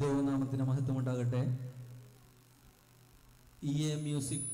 ദൈവനാമത്തിന് മഹത്വമുണ്ടാകട്ടെ E A music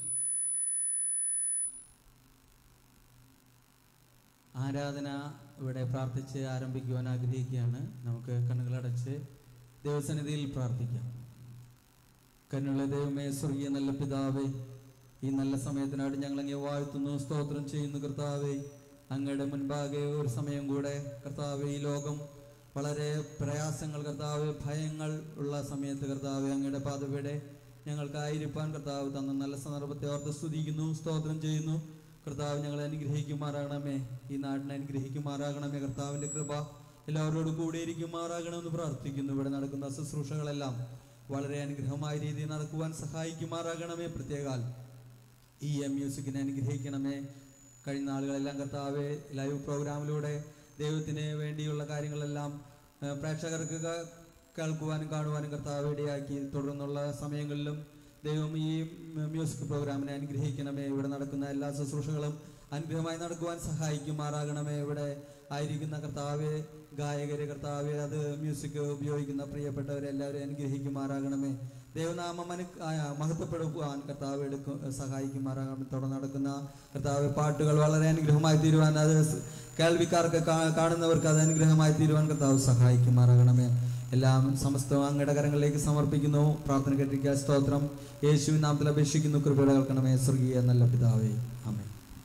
ആരാധന ഇവിടെ പ്രാർത്ഥിച്ച് ആരംഭിക്കുവാൻ ആഗ്രഹിക്കുകയാണ് നമുക്ക് കണ്ണുകളടച്ച് ദൈവസന്നിധിയിൽ പ്രാർത്ഥിക്കാം കണ്ണുള്ള ദൈവമേ സ്വർഗീയ നല്ല പിതാവേ ഈ നല്ല സമയത്തിനായിട്ട് ഞങ്ങൾ അങ്ങേ വാഴ്ത്തുന്നു സ്തോത്രം ചെയ്യുന്നു കർത്താവേ അങ്ങയുടെ മുൻപാകെ ഒരു സമയം കൂടെ കർത്താവേ ഈ ലോകം വളരെ പ്രയാസങ്ങൾ കർത്താവ് ഭയങ്ങൾ ഉള്ള സമയത്ത് കർത്താവ് അങ്ങയുടെ പാതവിടെ ഞങ്ങൾക്കായിരിക്കാൻ കർത്താവ് തന്ന നല്ല സന്ദർഭത്തെ ഓർത്ത് സ്തുതിക്കുന്നു സ്തോത്രം ചെയ്യുന്നു കർത്താവ് ഞങ്ങളെ അനുഗ്രഹിക്കുമാറാകണമേ ഈ നാടിനെ അനുഗ്രഹിക്കുമാറാകണമേ കർത്താവിന്റെ കൃപ എല്ലാവരോടും കൂടെ ഇരിക്കുമാറാകണമെന്ന് പ്രാർത്ഥിക്കുന്നു ഇവിടെ നടക്കുന്ന ശുശ്രൂഷകളെല്ലാം വളരെ അനുഗ്രഹമായ രീതിയിൽ നടക്കുവാൻ സഹായിക്കുമാറാകണമേ പ്രത്യേകാൽ ഈ എം മ്യൂസിക്കിനെ അനുഗ്രഹിക്കണമേ കഴിഞ്ഞ നാളുകളെല്ലാം കർത്താവെ ലൈവ് പ്രോഗ്രാമിലൂടെ ദൈവത്തിന് വേണ്ടിയുള്ള കാര്യങ്ങളെല്ലാം ഏഹ്, പ്രേക്ഷകർക്ക് ക- കേൾക്കുവാനും കാണുവാനും കർത്താവ് ഇടയാക്കി തുടർന്നുള്ള സമയങ്ങളിലും ദൈവം ഈ മ്യൂസിക് പ്രോഗ്രാമിനെ അനുഗ്രഹിക്കണമേ ഇവിടെ നടക്കുന്ന എല്ലാ ശുശ്രൂഷകളും അനുഗ്രഹമായി നടക്കുവാൻ സഹായിക്കുമാറാകണമേ ഇവിടെ ആയിരിക്കുന്ന കർത്താവ് ഗായകര് കർത്താവ് അത് മ്യൂസിക് ഉപയോഗിക്കുന്ന പ്രിയപ്പെട്ടവരെ എല്ലാവരും അനുഗ്രഹിക്കുമാറാകണമേ ദൈവനാമം അനു ആ, മഹത്വപ്പെടുവാൻ കർത്താവ് എടുക്കും സഹായിക്കുമാറാകണം തുടർന്ന് നടക്കുന്ന കർത്താവ് പാട്ടുകൾ വളരെ അനുഗ്രഹമായി തീരുവാൻ അത് സ് കേൾവിക്കാർക്ക് കാ- കാണുന്നവർക്ക് അത് അനുഗ്രഹമായി തീരുവാൻ കർത്താവ് സഹായിക്കുമാറാകണമേ എല്ലാം സമസ്തവും അങ്ങയുടെ കരങ്ങളിലേക്ക് സമർപ്പിക്കുന്നു പ്രാർത്ഥന കേട്ടിരിക്കുക സ്തോത്രം യേശുവിൻ നാമത്തിൽ അപേക്ഷിക്കുന്നു കൃപയുടെ കേൾക്കണമേ സ്വർഗീയ നല്ല പിതാവേ ആമേ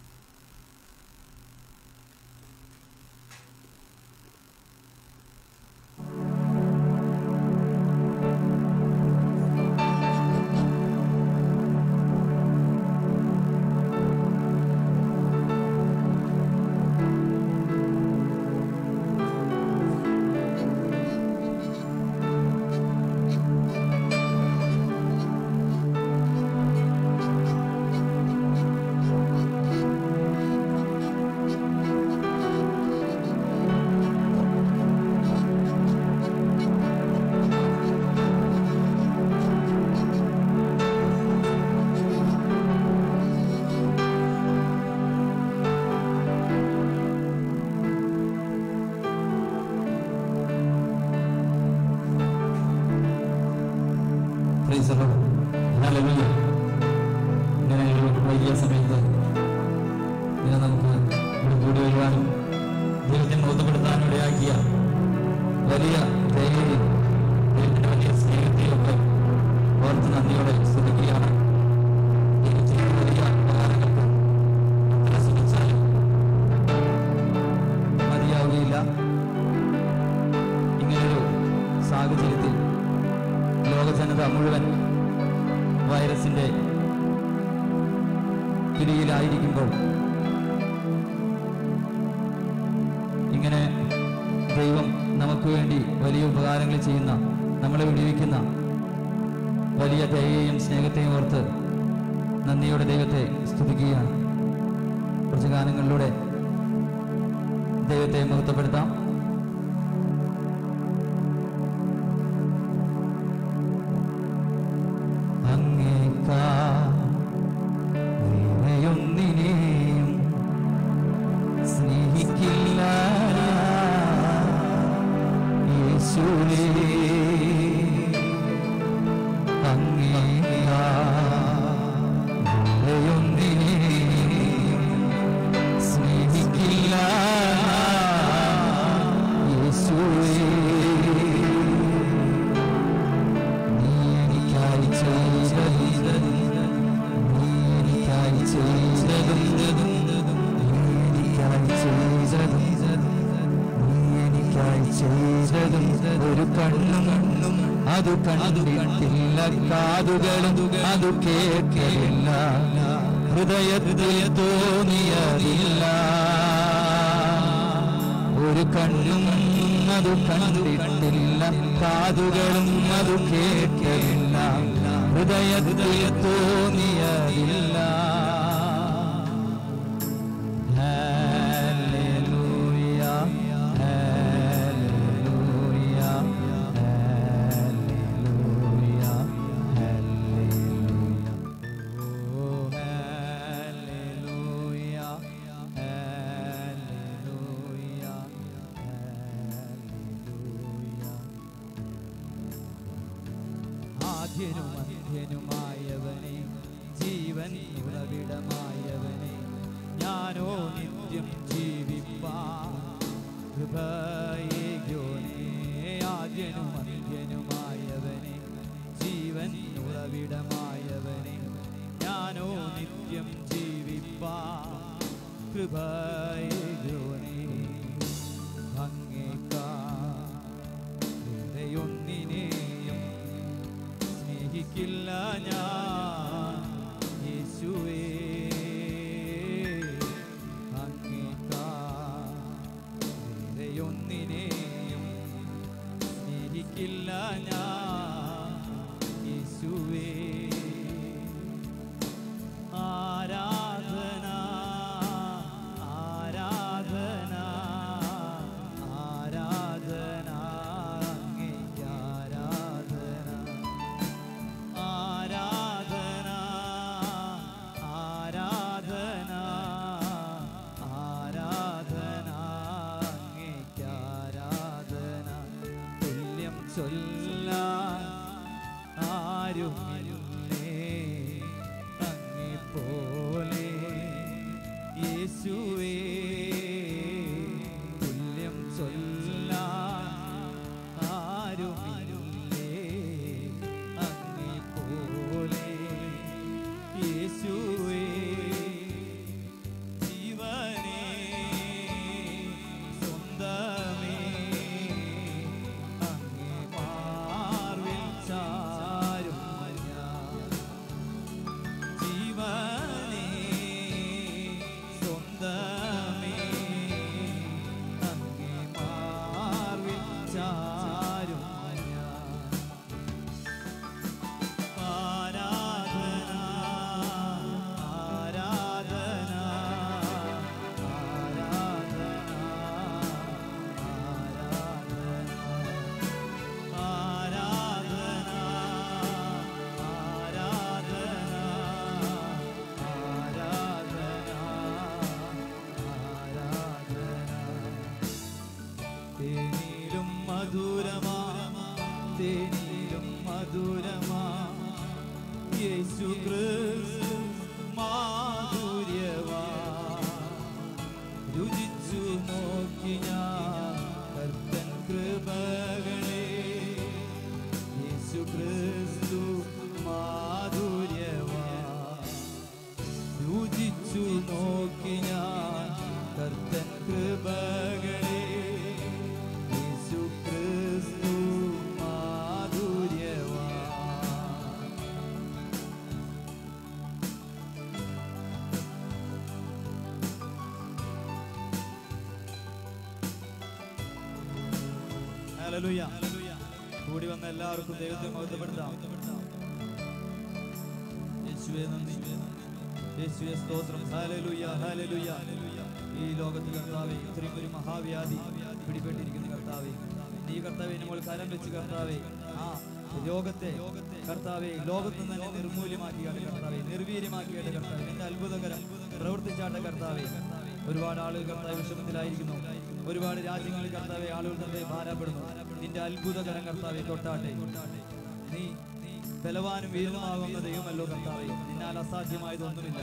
Praise the Lord. Hallelujah. ഇങ്ങനെ ഒരു വൈകിയ സമയത്ത് ഇങ്ങനെ നമുക്ക് ഇവിടെ കൂടി വരുവാനും ദൈവത്തെ ബോധപ്പെടുത്താനും ഇടയാക്കിയ വലിയ ധൈര്യം ദൈവത്തിന്റെ വലിയ സ്നേഹത്തെയും ഒക്കെ ഓർത്ത് നന്ദിയോടെ സ്തുതിക്കുകയാണ് ദൈവം ചെയ്ത വലിയ ഉപകാരങ്ങൾക്ക് എത്ര ശ്രമിച്ചാലും മതിയാവുകയില്ല ഇങ്ങനൊരു സാഹചര്യത്തിൽ ലോക ജനത മുഴുവൻ വൈറസിന്റെ പിടിയിലായിരിക്കുമ്പോൾ ഇങ്ങനെ ദൈവം നമുക്ക് വേണ്ടി വലിയ ഉപകാരങ്ങൾ ചെയ്യുന്ന നമ്മളെ വിടിവിക്കുന്ന വലിയ ദയയെയും സ്നേഹത്തെയും ഓർത്ത് നന്ദിയോടെ ദൈവത്തെ സ്തുതിക്കുകയാണ് കുറച്ച് ഗാനങ്ങളിലൂടെ ദൈവത്തെ മഹത്വപ്പെടുത്താം അങ്ങേക്കാ വേറെയൊന്നിനെയും സ്നേഹിക്കില്ല യേശുവേ അങ്ങേക്കാ വേറെയൊന്നിനെയും സ്നേഹിക്കില്ല യേശുവേ നീ എനിക്കായി ചെയ്തതും നീ എനിക്കായി ചെയ്തതും നീ എനിക്കായി ചെയ്തതും നീ എനിക്കായി ചെയ്തതും ഒരു കണ്ണും കണ്ണും അത് കണ്ടിട്ടില്ല കാതുകളും അത് കേൾക്കില്ല ഹൃദയത്തിൽ തോന്നിയതില്ല ഒരു കണ്ണും അത് കണ്ടിട്ടില്ല കാതുകളും അത് കേട്ടില്ല ഹൃദയത്തിൽ തോന്നിയതില്ല ഹല്ലേലൂയ, ഹല്ലേലൂയ, ഹല്ലേലൂയ, ഹല്ലേലൂയ. ഓ, ഹല്ലേലൂയ, ഹല്ലേലൂയ, ഹല്ലേലൂയ. ആദ്യനും അന്ത്യനുമായവനെ ജീവൻ ഉറവിടമായവനെ ഞാനോ നിത്യം ജീവിപ്പാ കൃപയേകോനെ ആദ്യനും അന്ത്യനുമായവനെ ജീവൻ ഉറവിടമായവനെ ഞാനോ നിത്യം ജീവിപ്പാ കൃപയേകോനെ ഭംഗേക്കാ ഹൃദയൊന്നിനെയും സ്നേഹിക്കില്ല ഞാൻ യേശുവേ അങ്ങേക്കാ ഹൃദയൊന്നിനെയും സ്നേഹിക്കില്ല ഞാൻ യേശുവേ ആരാധന ആരാധന ആരാധന അങ്ങേക്ക് ആരാധന ആരാധന ആരാധന ആരാധന അങ്ങേക്ക് ആരാധന തുല്യം ചൊല്ലാൻ ആരുമില്ലേ അങ്ങേ പോലെ യേശുവേ തുല്യം ചൊല്ലാൻ ആരുമില്ലേ അങ്ങേ പോലെ യേശുവേ ജീവനേ സ്വന്തമേ അങ്ങേ മാർവിൽ ചാരും ഞാൻ ജീവനേ സ്വന്തമേ അങ്ങേ മാർവിൽ ചാരും ഞാൻ ആരാധന ആരാധന ആരാധന ആരാധന ആരാധന ആരാധന ആരാധന തേനിലും മധുരമാ തേനിലും മധുരമാ യേശു ക്രിസ്തു മാധുര്യവാ രുചിച്ചു നോക്കി ഞാൻ കർത്തൻ കൃപകളെ യേശു ക്രിസ്തു മാധുര്യവാ രുചിച്ചു നോക്കി ഞാൻ കർത്തൻ കൃപകളെ യേശു ക്രിസ്തു മാധുര്യവാ ഹല്ലേലൂയ കൂടി വന്ന എല്ലാവർക്കും ദൈവത്തെ മഹത്വപ്പെടുത്താം യേശുവേ നന്ദി യേശുവേ സ്തോത്രം ഹല്ലേലൂയ ഹല്ലേലൂയ ഈ ലോകത്തിൽ കർത്താവേ ഇത്രയും ഒരു മഹാവ്യാധി പിടിപെട്ടിരിക്കുന്ന കർത്താവേ നീ കർത്താവേ നമ്മൾ കരം വെച്ച് കർത്താവേ ആ രോഗത്തെ കർത്താവെ ലോകത്ത് നിന്ന് തന്നെ നിർമൂല്യമാക്കിയാട്ട് കർത്താവെ നിർവീര്യമാക്കിയാട്ട് കർത്താവെ നിന്റെ അത്ഭുതകരം പ്രവർത്തിച്ചാട്ട കർത്താവെ ഒരുപാട് ആളുകൾ കർത്താവ് വിഷമത്തിലായിരിക്കുന്നു ഒരുപാട് രാജ്യങ്ങളിൽ കർത്താവെ ആളുകൾ തന്നെ ഭാരപ്പെടുന്നു നിന്റെ അത്ഭുതകരം കർത്താവെ തൊട്ടാട്ടെ നീ ബലവാനും വീരനുമാകുന്ന ദൈവമല്ലോ കർത്താവെ നിന്നാൽ അസാധ്യമായതൊന്നുമില്ല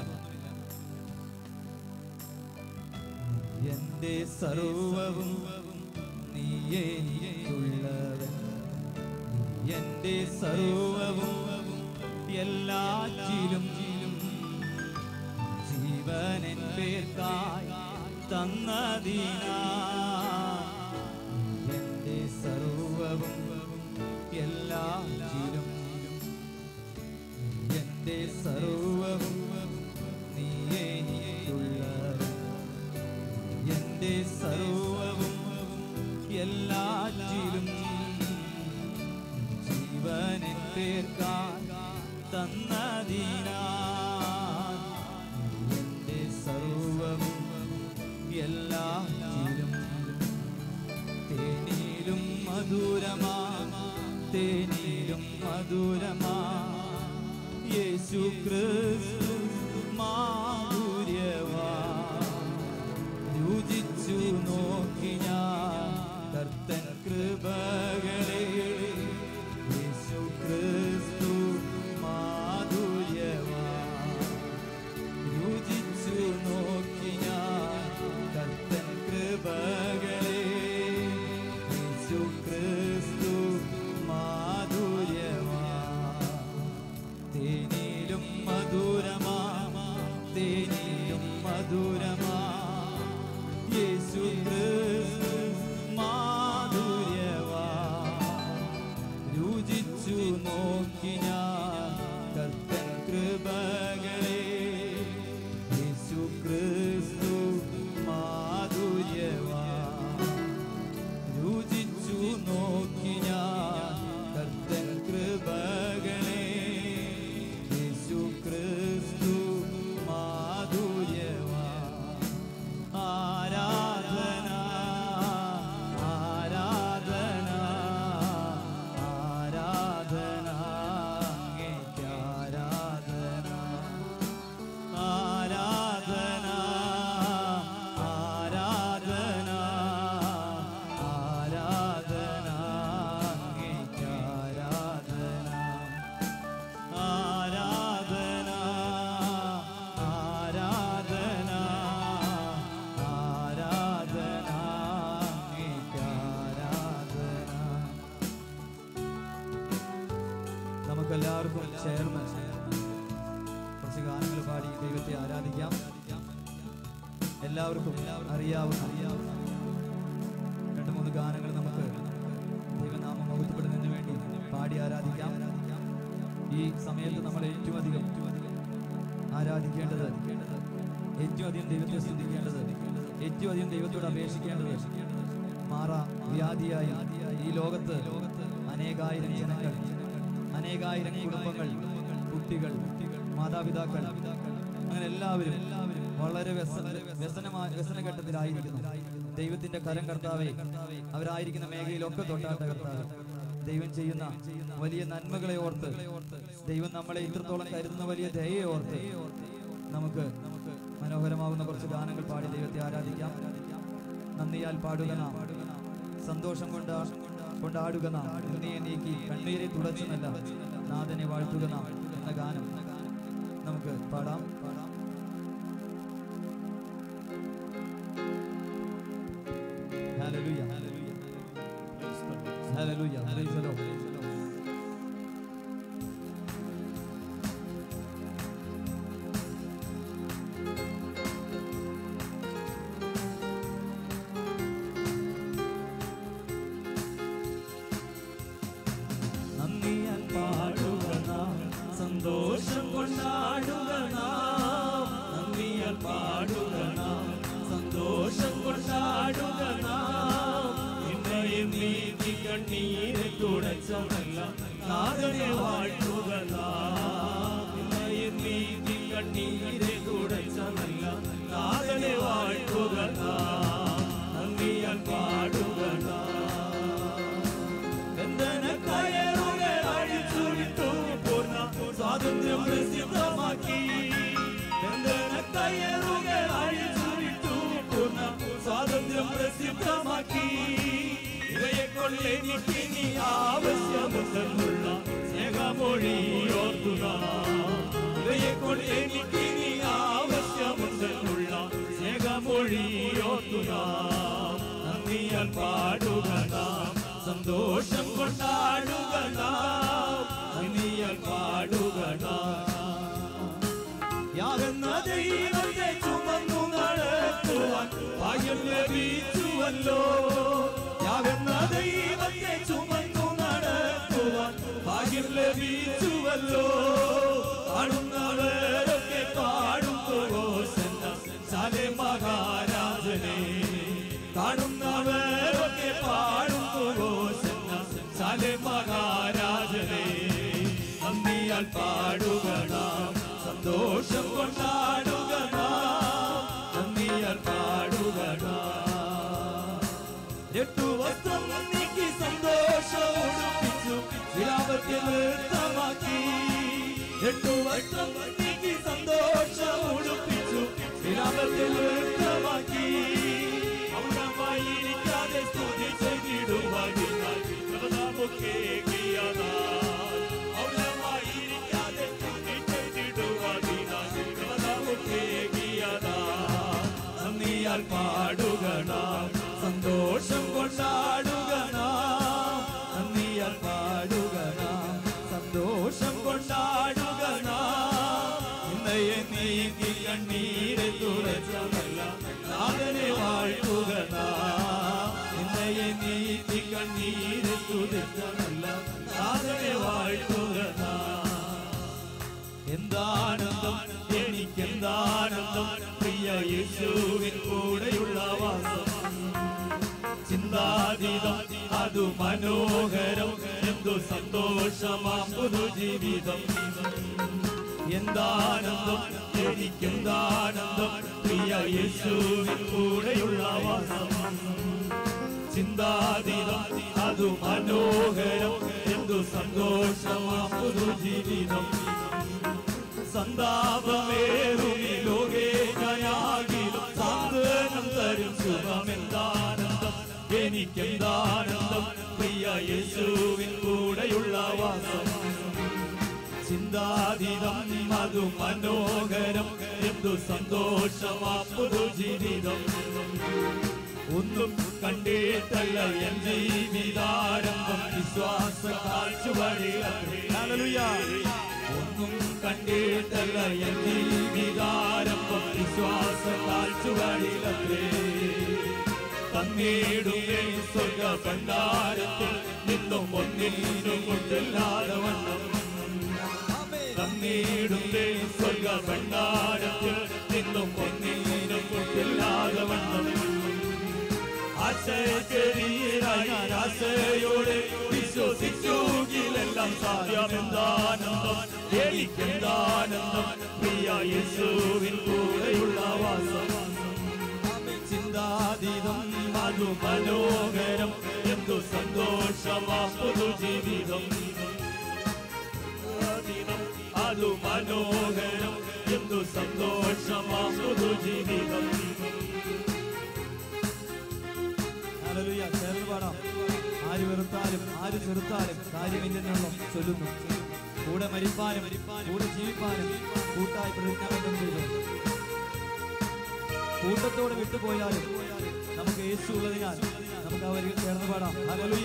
എന്റെ സർവവും നീയേ എനിക്കുള്ളവൻ നീ എന്റെ സർവവും എല്ലാറ്റിലും ജീവൻ പേർക്കായി തന്നതിനാ എന്റെ സർവവും എല്ലാറ്റിലും എന്റെ സർവവും നീ എനിക്കുള്ളവൻ എന്റെ സർവവും എല്ലാറ്റിലും ജീവനെ പേർക്കാൻ തന്നതിനാ എന്റെ സർവവും എല്ലാറ്റിലും തേനിലും മധുരമാ തേനിലും മധുരമാ യേശു ക്രിസ്തു മാധുര്യവാ രുചിച്ചു നോക്കി ഞാൻ കർത്തൻ കൃപകളെ യേശു ക്രിസ്തു നമുക്ക് എല്ലാവർക്കും ചേർന്ന് കുറച്ച് ഗാനങ്ങൾ പാടി ദൈവത്തെ ആരാധിക്കാം എല്ലാവർക്കും അറിയാവുന്ന രണ്ട് മൂന്ന് ഗാനങ്ങൾ നമുക്ക് ദൈവനാമം മഹത്വപ്പെടുന്നതിന് വേണ്ടി പാടി ആരാധിക്കാം ഈ സമയത്ത് നമ്മൾ ഏറ്റവും അധികം ആരാധിക്കേണ്ടത് ഏറ്റവും അധികം ദൈവത്തെ സ്തുതിക്കേണ്ടത് ഏറ്റവും അധികം ദൈവത്തോട് അപേക്ഷിക്കേണ്ടത് മാറ വ്യാധിയായി ഈ ലോകത്ത് അനേകായിരം ജനങ്ങൾ അനേകായിരം കുടുംബങ്ങൾ കുട്ടികൾ മാതാപിതാക്കൾ അങ്ങനെ എല്ലാവരും വളരെ വ്യസന വ്യസനമായ വ്യസനഘട്ടത്തിലായിരിക്കുന്നു ദൈവത്തിന്റെ കരം കർത്താവെ അവരായിരിക്കുന്ന മേഖലയിലൊക്കെ തൊട്ടാട്ട കർത്താവ് ദൈവം ചെയ്യുന്ന വലിയ നന്മകളെ ഓർത്ത് ദൈവം നമ്മളെ ഇത്രത്തോളം കരുതുന്ന വലിയ ദയയെ ഓർത്ത് നമുക്ക് മനോഹരമാകുന്ന കുറച്ച് ഗാനങ്ങൾ പാടി ദൈവത്തെ ആരാധിക്കാം നന്ദിയാൽ പാടുക നാം സന്തോഷം കൊണ്ട് കൊണ്ടാടുക നാം നന്ദിയെ നീക്കി കണ്ണീരെ തുടച്ചു നല്ല നാഥനെ വാഴ്ത്തുക നാം എന്ന ഗാനം നമുക്ക് പാടാം ഹല്ലേലൂയ ഹല്ലേലൂയ പ്രൈസ് ദി ലോർഡ് നന്ദിയാൽ പാടുക നാം സന്തോഷം കൊണ്ടാടുക നാം നന്ദിയാൽ പാടുക നാം സന്തോഷം കൊണ്ടാടുക നാം ഇന്നയും നീതി കണ്ണീരെ തുടച്ചമല്ല നാഥനെ വാഴ്ത്തുക നാം ഇന്നയും നീതി കണ്ണീരെ തുടച്ചമല്ല നാഥനെ വാഴ്ത്തുക നാം നന്ദിയാൽ പാടുക നാം ബന്ധന കയറുകൾ അഴിച്ചുവിട്ടു പൂർണ്ണ സ്വാതന്ത്ര്യം പ്രസിദ്ധമാക്കി ബന്ധന കയറുകൾ അഴിച്ചുവിട്ടു പൂർണ്ണ സ്വാതന്ത്ര്യം പ്രസിദ്ധമാക്കി ഇവയെ കൊള്ളെനിക്ക് ഇനി ആവശ്യമുണ്ടെന്നുള്ള സ്നേഹമൊഴി ഓർക്കുക ഇവയെ കൊള്ളെനിക്ക് ഇനി ആവശ്യമുണ്ടെന്നുള്ള സ്നേഹമൊഴി ഓർക്കുക നന്ദിയാൽ പാടുക നാം സന്തോഷം കൊണ്ടാടുക നാം നന്ദിയാൽ പാടുക നാം യാകുന്ന ദൈവത്തെ ചുമന്നു നടത്തുവാൻ ഭാഗ്യം ലഭിച്ചുവല്ലോ യാകുന്ന ദൈവത്തെ ചുമന്നു നടത്തുവാൻ ഭാഗ്യം ലഭിച്ചുവല്ലോ കാണുന്നവരൊക്കെ പാടുന്നു ശാലെ മഹാരാജനെ കാണുന്നവരൊക്കെ പാടുന്നു ശാലെ മഹാരാജനെ നന്ദിയാൽ പാടുക നാം സന്തോഷം കൊണ്ടാടുക നാം നന്ദിയാൽ പാടുക നാം എട്ടു വസ്ത്രം നീക്കി സന്തോഷം ഉടുപ്പിച്ചു വിലാപത്തിൽ നൃത്തമാക്കി എട്ടു വസ്ത്രം നീക്കി സന്തോഷം ഉടുപ്പിച്ചു വിലാപത്തിൽ നൃത്തമാക്കി മൗനമായിരിക്കാതെ സ്തുതി ചെയ്തിടുവാനിനാൽ പ്രതാപൊക്കെ മൗനമായിരിക്കാതെ സ്തുതി ചെയ്തിടുവാനിനാൽ പ്രതാപൊക്കെ നന്ദിയാൽ പാടുക നാം സന്തോഷം കൊണ്ടാടുക നാം നന്ദിയാൽ പാടുക നാം സന്തോഷം കൊണ്ടാടുക നാം ഇന്നയെ നീക്കി കണ്ണീരെ തുറച്ചമല്ല നാഥനെ വാഴ്ത്തുക നാം ഇന്നയെ നീക്കി കണ്ണീരെ തുറച്ചമല്ല നാഥനെ വാഴ്ത്തുക നാം എന്താനന്ദം എനിക്കെന്താനന്ദം പ്രിയ യേശുവിൻ കൂടെയുള്ള വാസം ചിന്താതീതം അതു മനോഹരം എന്തു സന്തോഷമാം പുതുജീവിതം എന്താനന്ദം എനിക്കെന്താനന്ദം പ്രിയ യേശുവിൻ കൂടെയുള്ള വാസം ചിന്താതീതം അതു മനോഹരം എന്തു സന്തോഷമാം പുതുജീവിതം സന്താപമേറുമി ലോകേ ഞാനാകിലും സാന്ത്വനം തരും ശുഭമെന്താനന്ദം എനിക്കെന്താനന്ദം പ്രിയ യേശുവിൻ കൂടെയുള്ള വാസം ചിന്താതീതം അതു മനോഹരം എന്തു സന്തോഷമാ പുതുജീവിതം ഒന്നും കണ്ടിട്ടല്ല എൻ ജീവിതാരംഭം വിശ്വാസ കാഴ്ചവഴി ഹല്ലേലൂയ ഒന്നും കണ്ടിട്ടല്ല എൻ ജീവിതാരംഭം വിശ്വാസത്താൽ ചുവടിലത്രേ തന്നീടുമേ സ്വർഗ ഭണ്ഡാരത്തിൽ നിന്നും ഒന്നിനും കൊണ്ടില്ലാതെ വണ്ണം തന്നീടുമേ സ്വർഗ ഭണ്ഡാരത്തിൽ നിന്നും ഒന്നിനും കൊണ്ടില്ലാതെ വണ്ണം ആശയക്കെതിരായി ആശയോടെ വിശ്വസിച്ചുകിലെല്ലാം സാധ്യമെന്താനന്ദം എനിക്കെന്താനന്ദം പ്രിയ യേശുവിൻ കൂടെയുള്ള വാസം ചിന്താതീതം അതു മനോഹരം എന്തു സന്തോഷമാ പുതുജീവിതം ചിന്താതീതം അതു മനോഹരം എന്തു സന്തോഷമാ പുതുജീവിതം ഹല്ലേലൂയ ചേർന്ന് പാടാം ആര് വെറുത്താലും ആര് ചെറുത്താലും കാര്യമില്ലെന്നുള്ള ചൊല്ലുന്നു കൂടെ മരിപ്പാനും കൂടെ ജീവിപ്പാനും കൂട്ടായി പ്രതിജ്ഞാബന്ധം ചെയ്തു കൂട്ടത്തോടെ വിട്ടുപോയാലും നമുക്ക് യേശു ഉള്ളതിനാൽ നമുക്ക് അവരിൽ ചേർന്ന് പാടാം ഹല്ലേലൂയ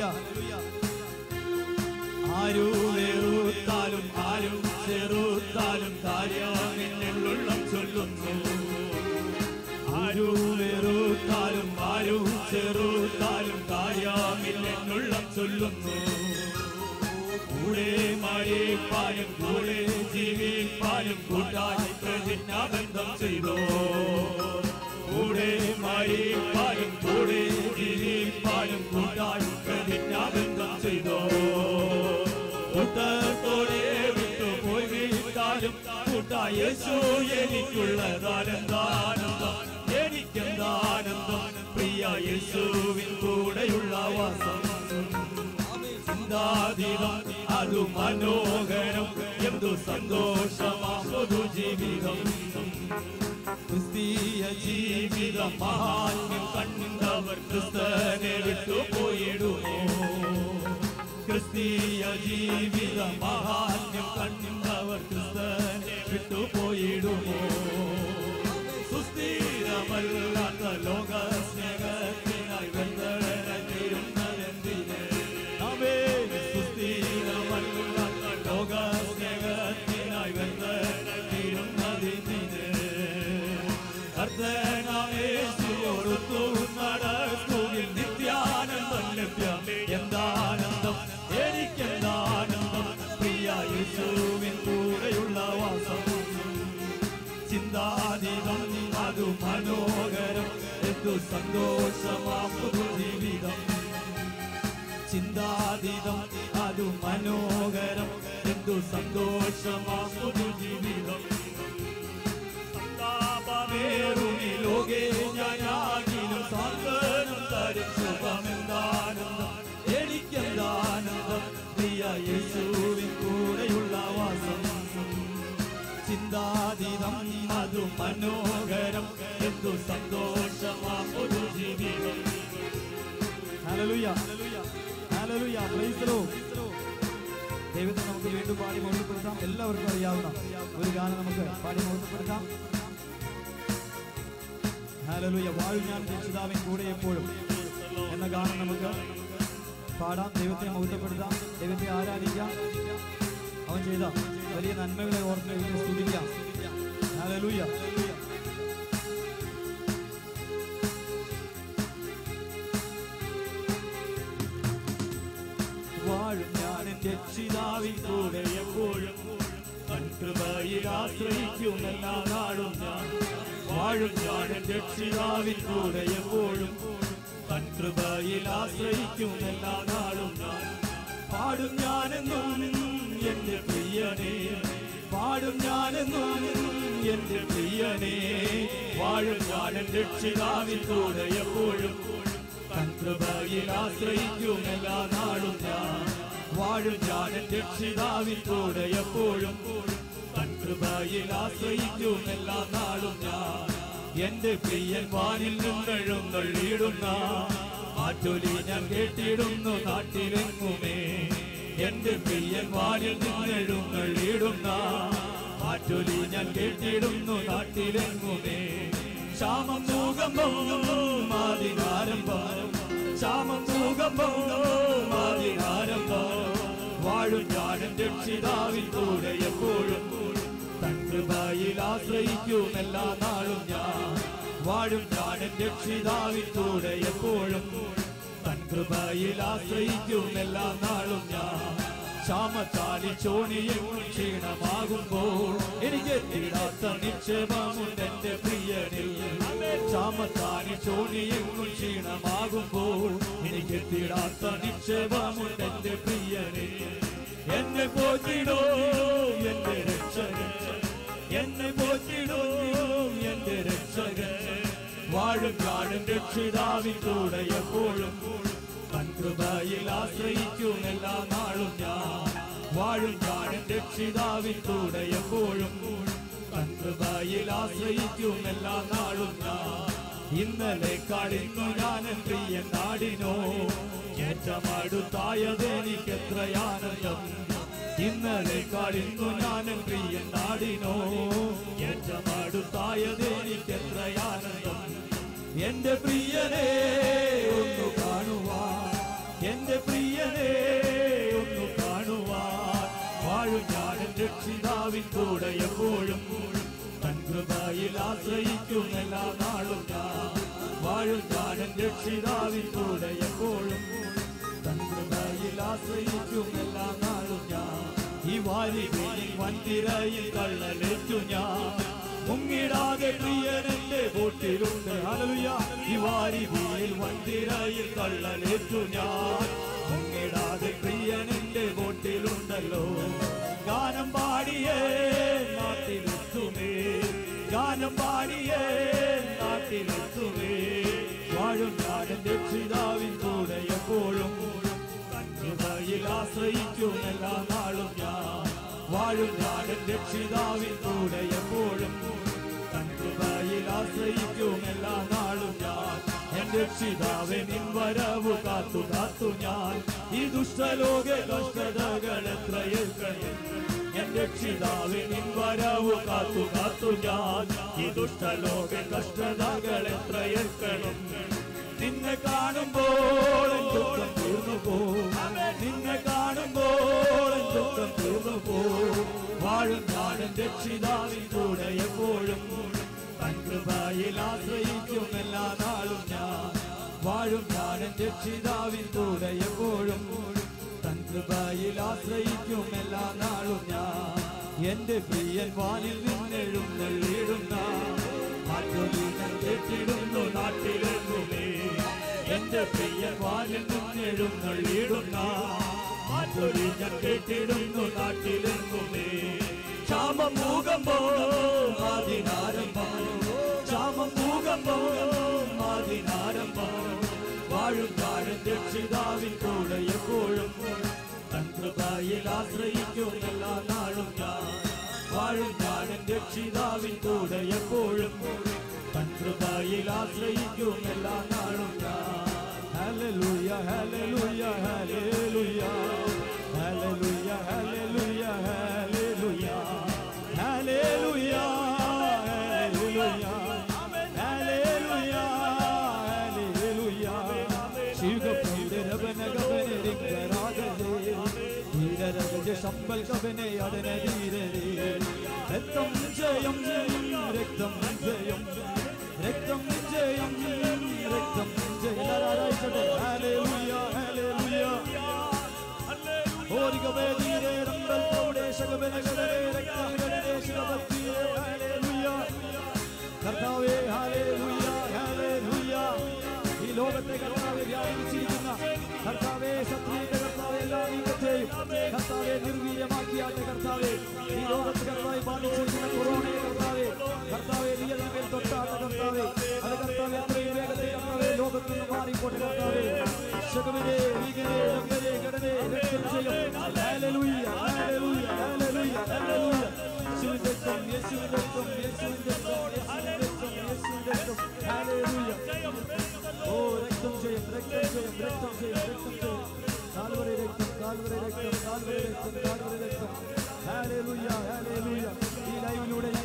ആരു വേറുത്താലും ആരും ചെറുത്താലും കാര്യമെന്നുള്ളം ചൊല്ലുന്നു ആരു വേറുത്താലും ആരും ചെറുത്താലും കാര്യമില്ലെന്നുള്ളം ചൊല്ലുന്നു കൂടെ മരിപ്പാനും കൂടെ ജീവിപ്പാനും കൂട്ടായി പ്രതിജ്ഞാബന്ധം ചെയ്തോ കൂടെ മരിപ്പാനും കൂടെ ജീവിപ്പാനും കൂട്ടായി പ്രതിജ്ഞാബന്ധം ചെയ്തോ കൂട്ടത്തോടെ വിട്ടു പോയി വീട്ടാലും കൂട്ടായ യേശു എനിക്കുള്ളതാനന്ദാനന്ദം എനിക്കെന്താനന്ദം പ്രിയ യേശുവിൻ കൂടെയുള്ള വാസം ചിന്താതീതം അതു മനോഹരം എന്തു സന്തോഷമാ പൊതുജീവിതം ക്രിസ്തീയ ജീവിതം മഹാത്മ്യം കണ്ടവർ ക്രിസ്തനെ വിട്ടുപോയിടുമോ ക്രിസ്തീയ ജീവിത മഹാത്മ്യം കണ്ടവർ ക്രിസ്തനെ വിട്ടുപോയിടുമോ സുസ്ഥിരമല്ലാത്ത ലോക സ്നേഹത്തിനായി വെന്തരുന്നതെന്തിന് അവേ സുസ്ഥിരമല്ലാത്ത ലോക സ്നേഹത്തിനായി വെന്തരുന്നതെന്തിന് കർത്തനാമേശുവോടുത്തു നടത്തുകിൽ നിത്യാനന്ദം ലഭ്യം എന്താനന്ദം എനിക്കെന്താനന്ദം പ്രിയ യേശുവിൻ കൂടെയുള്ള വാസം ചിന്താതീതം അതു മനോഹരം എന്തു സന്തോഷമാ പുതുജീവിതം ചിന്താതീതം അതു മനോഹരം എന്തു സന്തോഷമാ പുതുജീവിതം സന്താപമേറുമി ലോകേ ഞാനാകിലും സാന്ത്വനം തരും ശുഭമെന്താനന്ദം എനിക്കെന്താനന്ദം പ്രിയ യേശുവിൻ കൂടെയുള്ള വാസം ചിന്താതീതം അതു മനോഹരം എന്തു സന്തോഷമാ ഒരു ജീവിതം ഹല്ലേലൂയ ഹല്ലേലൂയ പ്രൈസ് ദി ലോർഡ് ദൈവത്തെ നമുക്ക് വീണ്ടും പാടി മൗനപ്പെടുത്താം എല്ലാവർക്കും അറിയാവുന്ന ഒരു ഗാനം നമുക്ക് പാടി മൗനപ്പെടുത്താം ഹല്ലേലൂയ വാഴു ഞാൻ രക്ഷിതാവിൻ കൂടെ എപ്പോഴും എന്ന ഗാനം നമുക്ക് പാടാം ദൈവത്തെ മൗത്തപ്പെടുത്താം ദൈവത്തെ ആരാധിക്കാം അവൻ ചെയ്ത വലിയ നന്മകളെ ഓർത്ത് ദൈവത്തെ സ്തുതിക്കാം ഹല്ലേലൂയ വാഴും ഞാൻ എന്റെ രക്ഷിതാവിൻ കൂടെ എപ്പോഴും കൺകൃപയിൽ ആശ്രയിക്കും എല്ലാ നാളും ഞാൻ വാഴും ഞാൻ എന്റെ രക്ഷിതാവിൻ കൂടെ എപ്പോഴും കൺകൃപയിൽ ആശ്രയിക്കും എല്ലാ നാളും ഞാൻ പാടും ഞാനെന്നും എന്റെ പ്രിയനെ പാടും ഞാനെന്നും എന്റെ പ്രിയനെ വാഴും ഞാൻ എന്റെ രക്ഷിതാവിൻ കൂടെ എപ്പോഴും കൃപയിൽ ആശ്രയിക്കും എല്ലാ നാളും ഞാൻ വാഴും ഞാൻ എന്റെ രക്ഷിതാവിൻ കൂടെ എപ്പോഴും കൃപയിൽ ആശ്രയിക്കും എല്ലാ നാളും ഞാൻ എന്റെ പ്രിയൻ വാനിൽ നിന്നെഴുന്നള്ളിയിടുന്ന മാറ്റൊലി ഞാൻ കേട്ടിടുന്നു നാട്ടിലെങ്ങുമേ എന്റെ പ്രിയൻ വാനിൽ നിന്നെഴുന്നള്ളിയിടുന്ന മാറ്റൊലി ഞാൻ കേട്ടിടുന്നു നാട്ടിലെങ്ങുമേ ക്ഷാമം മൂകമ്പം ആദിനാരംഭം ക്ഷാമം മൂകമ്പം ആദിനാരംഭം വാഴ വാഴും ഞാനും രക്ഷിതാവിൻ കൂടെ എപ്പോഴും തൻ കൃപയിൽ ആശ്രയിക്കും എല്ലാ നാളും ഞാൻ വാഴും ഞാനും രക്ഷിതാവിൻ കൂടെ എപ്പോഴും തൻ കൃപയിൽ ആശ്രയിക്കും എല്ലാ നാളും ഞാൻ ക്ഷാമത്താലി ചോണിയും ക്ഷീണമാകുമ്പോൾ എനിക്ക് തീരാത്ത നിക്ഷേപമുണ്ട് എന്റെ പ്രിയനിൽ ക്ഷാമത്താലി ചോണിയും ക്ഷീണമാകുമ്പോൾ എനിക്ക് തീരാത്ത നിക്ഷേപമുണ്ട് എന്റെ പ്രിയനിൽ എന്നെ പോറ്റിടോ എന്റെ രക്ഷകൻ എന്നെ പോറ്റിടോ എന്റെ രക്ഷകൻ വാഴും കാണും രക്ഷിതാവിൻ കൂടെ എപ്പോഴും തൻ കൃപയിൽ ആശ്രയിക്കും എല്ലാ നാളും ഞാൻ വാഴും ഞാനും രക്ഷിതാവിൻ കൂടെ എപ്പോഴും തൻ കൃപയിൽ ആശ്രയിക്കും എല്ലാ നാളും ഞാൻ ഇന്നലെ കാളിന്നു ഞാൻ പ്രിയ നാടിനോ ഏറ്റമടുത്തായത് എനിക്ക് എത്ര ആനന്ദം ഇന്നലെ കാളിന്നു ഞാൻ പ്രിയ നാടിനോ ഏറ്റമടുത്തായത് എനിക്ക് എത്ര ആനന്ദം എന്റെ പ്രിയനെ ഒന്ന് കാണുവാൻ എന്റെ പ്രിയനെ ഒന്ന് കാണുവാൻ വാഴും ഞാനും രക്ഷിതാവിൻ കൂടെ എപ്പോഴും തൻ കൃപയിൽ ആശ്രയിക്കും എല്ലാ നാളും ഞാൻ വാഴും ഞാനും രക്ഷിതാവിൻ കൂടെ എപ്പോഴും തൻ കൃപയിൽ ആശ്രയിക്കും എല്ലാ നാളും ഞാൻ ഈ വാരി വൻതിരയിൽ കള്ളലേറ്റു ഞാൻ മുങ്ങിടാതെ പ്രിയനെന്റെ ബോട്ടിലുണ്ട് ഹല്ലേലൂയ ഈ വാരി വീൽ വൻതിരയിൽ കള്ളലേറ്റു ഞാൻ മുങ്ങിടാതെ പ്രിയനെന്റെ ബോട്ടിലുണ്ടല്ലോ ഗാനം പാടിയേ നാട്ടിലെത്തുമേ ഗാനം പാടിയേ നാട്ടിലെത്തുമേ വാഴും ഞാനും രക്ഷിതാവിൻ കൂടെ എപ്പോഴും കൃപയിൽ ആശ്രയിക്കും എല്ലാ നാളും ഞാൻ വാഴും ഞാനും രക്ഷിതാവിൻ കൂടെ എപ്പോഴും തൻ കൃപയിൽ ആശ്രയിക്കും എല്ലാ നാളും ഞാൻ എന്റെ രക്ഷിതാവെ നിൻ വരവു കാത്തു കാത്തു ഞാൻ ഈ ദുഷ്ടലോക കഷ്ടതകൾ എത്രയേൽക്കണം എന്റെ രക്ഷിതാവെ നിൻ വരവു കാത്തു കാത്തു ഞാൻ ഈ ദുഷ്ടലോക കഷ്ടതകൾ എത്രയേൽക്കണം നിന്നെ കാണുമ്പോൾ എൻ ദുഃഖം തീർന്നു പോ നിന്നെ കാണുമ്പോൾ എൻ ദുഃഖം തീർന്നു പോ വാഴും ഞാനും രക്ഷിതാവിൻ കൂടെ എപ്പോഴും തൻ കൃപയിൽ ആശ്രയിക്കും എല്ലാ നാളും ഞാൻ വാഴും ഞാനും രക്ഷിതാവിൻ കൂടെ എപ്പോഴും തൻ കൃപയിൽ ആശ്രയിക്കും എല്ലാ നാളും ഞാൻ എന്റെ പ്രിയൻ വാനിൽ നിന്നെഴുന്നള്ളിടുന്ന മാറ്റൊലിനം കേട്ടിടുന്നു നാട്ടിലെങ്ങുമേ എന്റെ പ്രിയൻ വാനിൽ നിന്നെഴുന്നള്ളിടുന്ന മാറ്റൊലിനം കേട്ടിടുന്നു നാട്ടിലെങ്ങുമേ ക്ഷാമം മൂകമ്പോ അതിനാരംഭം ക്ഷാമം മൂകമ്പോ അതിനാരംഭം വാഴും കാലം രക്ഷിതാവിൻ കൂടെ എപ്പോഴും തൻ കൃപയിൽ ആശ്രയിക്കും എല്ലാ നാളും ഞാൻ വാഴും കാലം രക്ഷിതാവിൻ കൂടെ എപ്പോഴും തൻ കൃപയിൽ ആശ്രയിക്കും എല്ലാ നാളും ഞാൻ ഹല്ലേലൂയ ഹല്ലേലൂയ ഹല്ലേലൂയ ഹല്ലേലൂയ ഹല്ലേലൂയ ഹല്ലേലൂയ ഹല്ലേലൂയ ഹല്ലേലൂയ ഹല്ലേലൂയ ഹല്ലേലൂയ ശിവപുരവന ഗവന രിംഗരാഗലേ ധീരരജ ശമ്പൽ കവനെ അടന ധീരരേ രക്തം ജയം രക്തം ജയം രക്തം ജയം രക്തം ജയം ഹല്ലേലൂയ ഹല്ലേലൂയ ഓരികവേ ധീരേ രംബൽ പൗടേശകവന ഗവനെ രക്തം ഗവനെ ശിവഭക്തിയേ ഹല്ലേലൂയ കർത്താവേ ഹല്ലേലൂയ ഹല്ലേലൂയ ഈ ലോകത്തെ കർത്താവെ വ്യാപിച്ചിരിക്കുന്ന കർത്താവെ സത്യയുടെ കർത്താവെ എല്ലാ നീക്കത്തെയും കർത്താവെ നിർവീര്യമാക്കിയാട്ടെ കർത്താവെ ഈ ലോകത്ത് കർത്താവെ ബാധിച്ചിരിക്കുന്ന കൊറോണയെ കർത്താവെ കർത്താവെ നീ അതിന്മേൽ തൊട്ടാട്ട കർത്താവെ അത് കർത്താവെ അത്രയും വേഗത്തിൽ കർത്താവെ ലോകത്ത് നിന്ന് മാറിപ്പോട്ടെ കർത്താവെ ശകുവിനെ വീഗനെ രംഗനെ ഘടനെ രക്തം ചെയ്യും ഹല്ലേലൂയ ഹല്ലേലൂയ ഹല്ലേലൂയ ഹല്ലേലൂയ യേശുവിന്റെ രക്തം യേശുവിന്റെ രക്തം യേശുവിന്റെ രക്തം യേശുവിന്റെ രക്തം യേശുവിന്റെ രക്തം ഹല്ലേലൂയ ഓ രക്തം ചെയ്യും രക്തം ചെയ്യും രക്തം ചെയ്യും രക്തം ചെയ്യും കാൽവറി രക്തം കാൽവറി രക്തം കാൽവറി രക്തം കാൽവറി രക്തം ഹല്ലേലൂയ ഹല്ലേലൂയ ഈ ലൈവിലൂടെ ഞങ്ങളെ വിളിച്ചിരിക്കുന്ന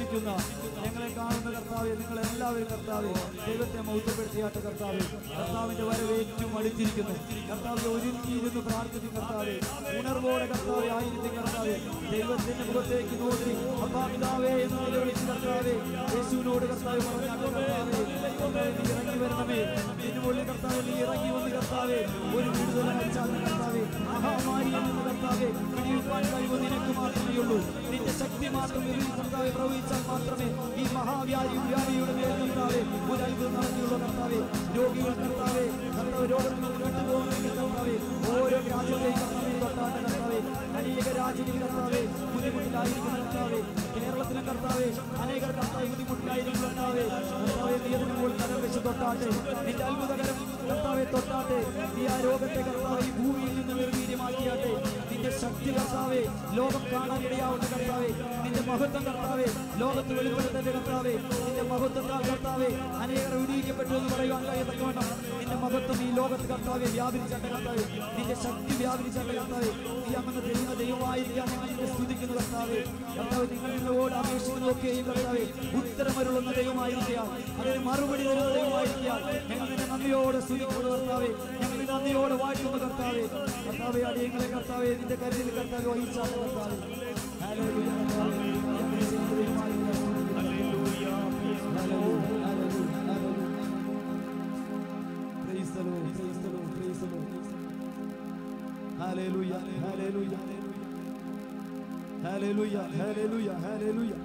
ഇരിക്കുന്ന ഞങ്ങളെ കാണുന്ന കർത്താവെ നിങ്ങൾ എല്ലാവരും കർത്താവെ ദൈവത്തെ മൗത്തപ്പെടുത്തിയാട്ട കർത്താവെ കർത്താവിന്റെ വരവ് ഏറ്റവും അടുത്തിരിക്കുന്നു കർത്താവെ ഒരുങ്ങിയിരുന്നു പ്രാർത്ഥിക്കും കർത്താവെ ഉണർവോടെ കർത്താവെ ആയിരിക്കും കർത്താവെ ദൈവത്തിന്റെ മുഖത്തേക്ക് നോക്കി അപ്പാ പിതാവേ എന്ന് നിലവിളിച്ച് കർത്താവെ യേശുവിനോട് കർത്താവ് പറഞ്ഞാൽ കർത്താവെ കർത്താവെ നീ ഇറങ്ങി വരണമേ ഇതിനുള്ളിൽ കർത്താവെ നീ ഇറങ്ങി വന്ന് കർത്താവെ ഒരു വിടുതല അയച്ചാൽ കർത്താവെ മഹാമാരിയിൽ നിന്ന് കർത്താവെ പിടിയുവാൻ കഴിവ് നിനക്ക് മാത്രമേ ഉള്ളൂ നിന്റെ ശക്തി മാത്രം ഇതിൽ കർത്താവെ പ്രവഹിച്ചാൽ മാത്രമേ ഈ മഹാവ്യാധി വ്യാധിയുടെ മേൽ കർത്താവെ ഒരു അത്ഭുതം നടത്തിയുള്ള കർത്താവെ രോഗികൾ കർത്താവെ കർത്താവ് രോഗത്തിൽ നിന്ന് വിട്ടുപോകുന്നെങ്കിൽ കർത്താവെ ഓരോ രാജ്യത്തെയും കർത്താവെ തൊട്ടാട്ട് കർത്താവെ അനേക രാജ്യങ്ങളിൽ കർത്താവെ ബുദ്ധിമുട്ടിലായിരിക്കുന്ന കർത്താവെ കേരളത്തിലെ കർത്താവെ അനേകർ കർത്താവ് ബുദ്ധിമുട്ടിലായിരിക്കും കർത്താവെ കർത്താവെ നീ അതിന് മുകളിൽ കരം വെച്ച് തൊട്ടാട്ടെ നിന്റെ അത്ഭുതകരം കർത്താവെ തൊട്ടാട്ടെ നീ ആ രോഗത്തെ കർത്താവ് ഈ ഭൂമിയിൽ നിന്ന് നിർവീര്യമാക്കിയാട്ടെ നിന്റെ ശക്തി കർത്താവെ ലോകം കാണാൻ ഇടയാവുന്ന കർത്താവെ നിന്റെ മഹത്വം കർത്താവെ ലോകത്ത് വെളിപ്പെടുത്തേണ്ട കർത്താവെ നിന്റെ മഹത്വത്താൽ കർത്താവെ അനേകർ വിനിയോഗിക്കപ്പെട്ടു എന്ന് പറയുവാൻ കഴിയത്തക്കവണ്ണം നിന്റെ മഹത്വം ഈ ലോകത്ത് കർത്താവെ വ്യാപരിച്ചാട്ട കർത്താവെ നിന്റെ ശക്തി വ്യാപരിച്ചാട്ട കർത്താവെ നീ അങ്ങനെ ദൈവ ദൈവമായിരിക്കാൻ ഞങ്ങൾ നിന്നെ സ്തുതിക്കുന്നു കർത്താവെ കർത്താവ് നിങ്ങൾ നിന്നോട് അപേക്ഷിക്കുന്നതൊക്കെയും കർത്താവെ ഉത്തരമരുളുന്ന ദൈവമായിരിക്കാൻ അതിന് മറുപടി തരുന്ന ദൈവമായിരിക്കാൻ ഞങ്ങൾ നിന്നെ നന്ദിയോടെ സ്തുതിക്കുന്നു കർത്താവെ ഞങ്ങൾ നിന്നെ നന്ദിയോടെ വാഴ്ത്തുന്നു കർത്താവെ കർത്താവെ അടിയങ്ങളെ കർത്താവെ നിന്റെ കരുതിൽ കർത്താവെ വഹിച്ചാണ് കർത്താവെ ഹല്ലേലൂയ കർത്താവേ. ഞങ്ങളെ ചെയ്യുന്ന ദൈവമായിരിക്കാൻ സ്തുതിക്കുന്നു. ഹല്ലേലൂയ, ഹല്ലേലൂയ, ഹല്ലേലൂയ. Praise the Lord, praise the Lord, praise the Lord. Hallelujah, hallelujah, hallelujah, hallelujah, hallelujah.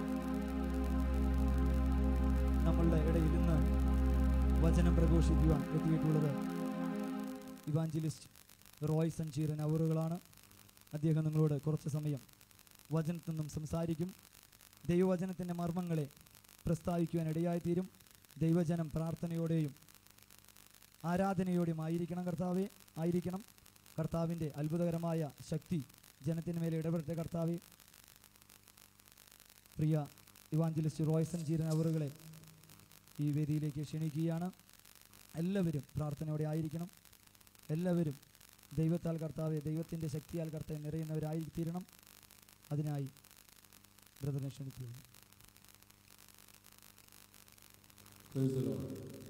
നമ്മളുടെ ഇടയിൽ ഇന്ന് വചനം പ്രഘോഷിക്കുവാൻ എത്തിയിട്ടുള്ളത് ഇവാഞ്ചലിസ്റ്റ് റോയ് സഞ്ചീരൻ അവറുകളാണ് അദ്ദേഹം നിങ്ങളോട് കുറച്ച് സമയം വചനത്തിൽ നിന്നും സംസാരിക്കും ദൈവവചനത്തിൻ്റെ മർമ്മങ്ങളെ പ്രസ്താവിക്കുവാൻ ഇടയായിത്തീരും ദൈവജനം പ്രാർത്ഥനയോടെയും ആരാധനയോടെയും ആയിരിക്കണം കർത്താവെ ആയിരിക്കണം കർത്താവിൻ്റെ അത്ഭുതകരമായ ശക്തി ജനത്തിന് മേലെ ഇടപെട്ട കർത്താവെ പ്രിയ ഇവാഞ്ചലിസ്റ്റ് റോയ്സൺ ജീരൻ അവറുകളെ ഈ വേദിയിലേക്ക് ക്ഷണിക്കുകയാണ് എല്ലാവരും പ്രാർത്ഥനയോടെ ആയിരിക്കണം എല്ലാവരും ദൈവത്താൽ കർത്താവെ ദൈവത്തിൻ്റെ ശക്തിയാൽ കർത്താവ് നിറയുന്നവരായിത്തീരണം അതിനായി ബ്രദറിനെ ക്ഷണിക്കുകയാണ് Praise the Lord.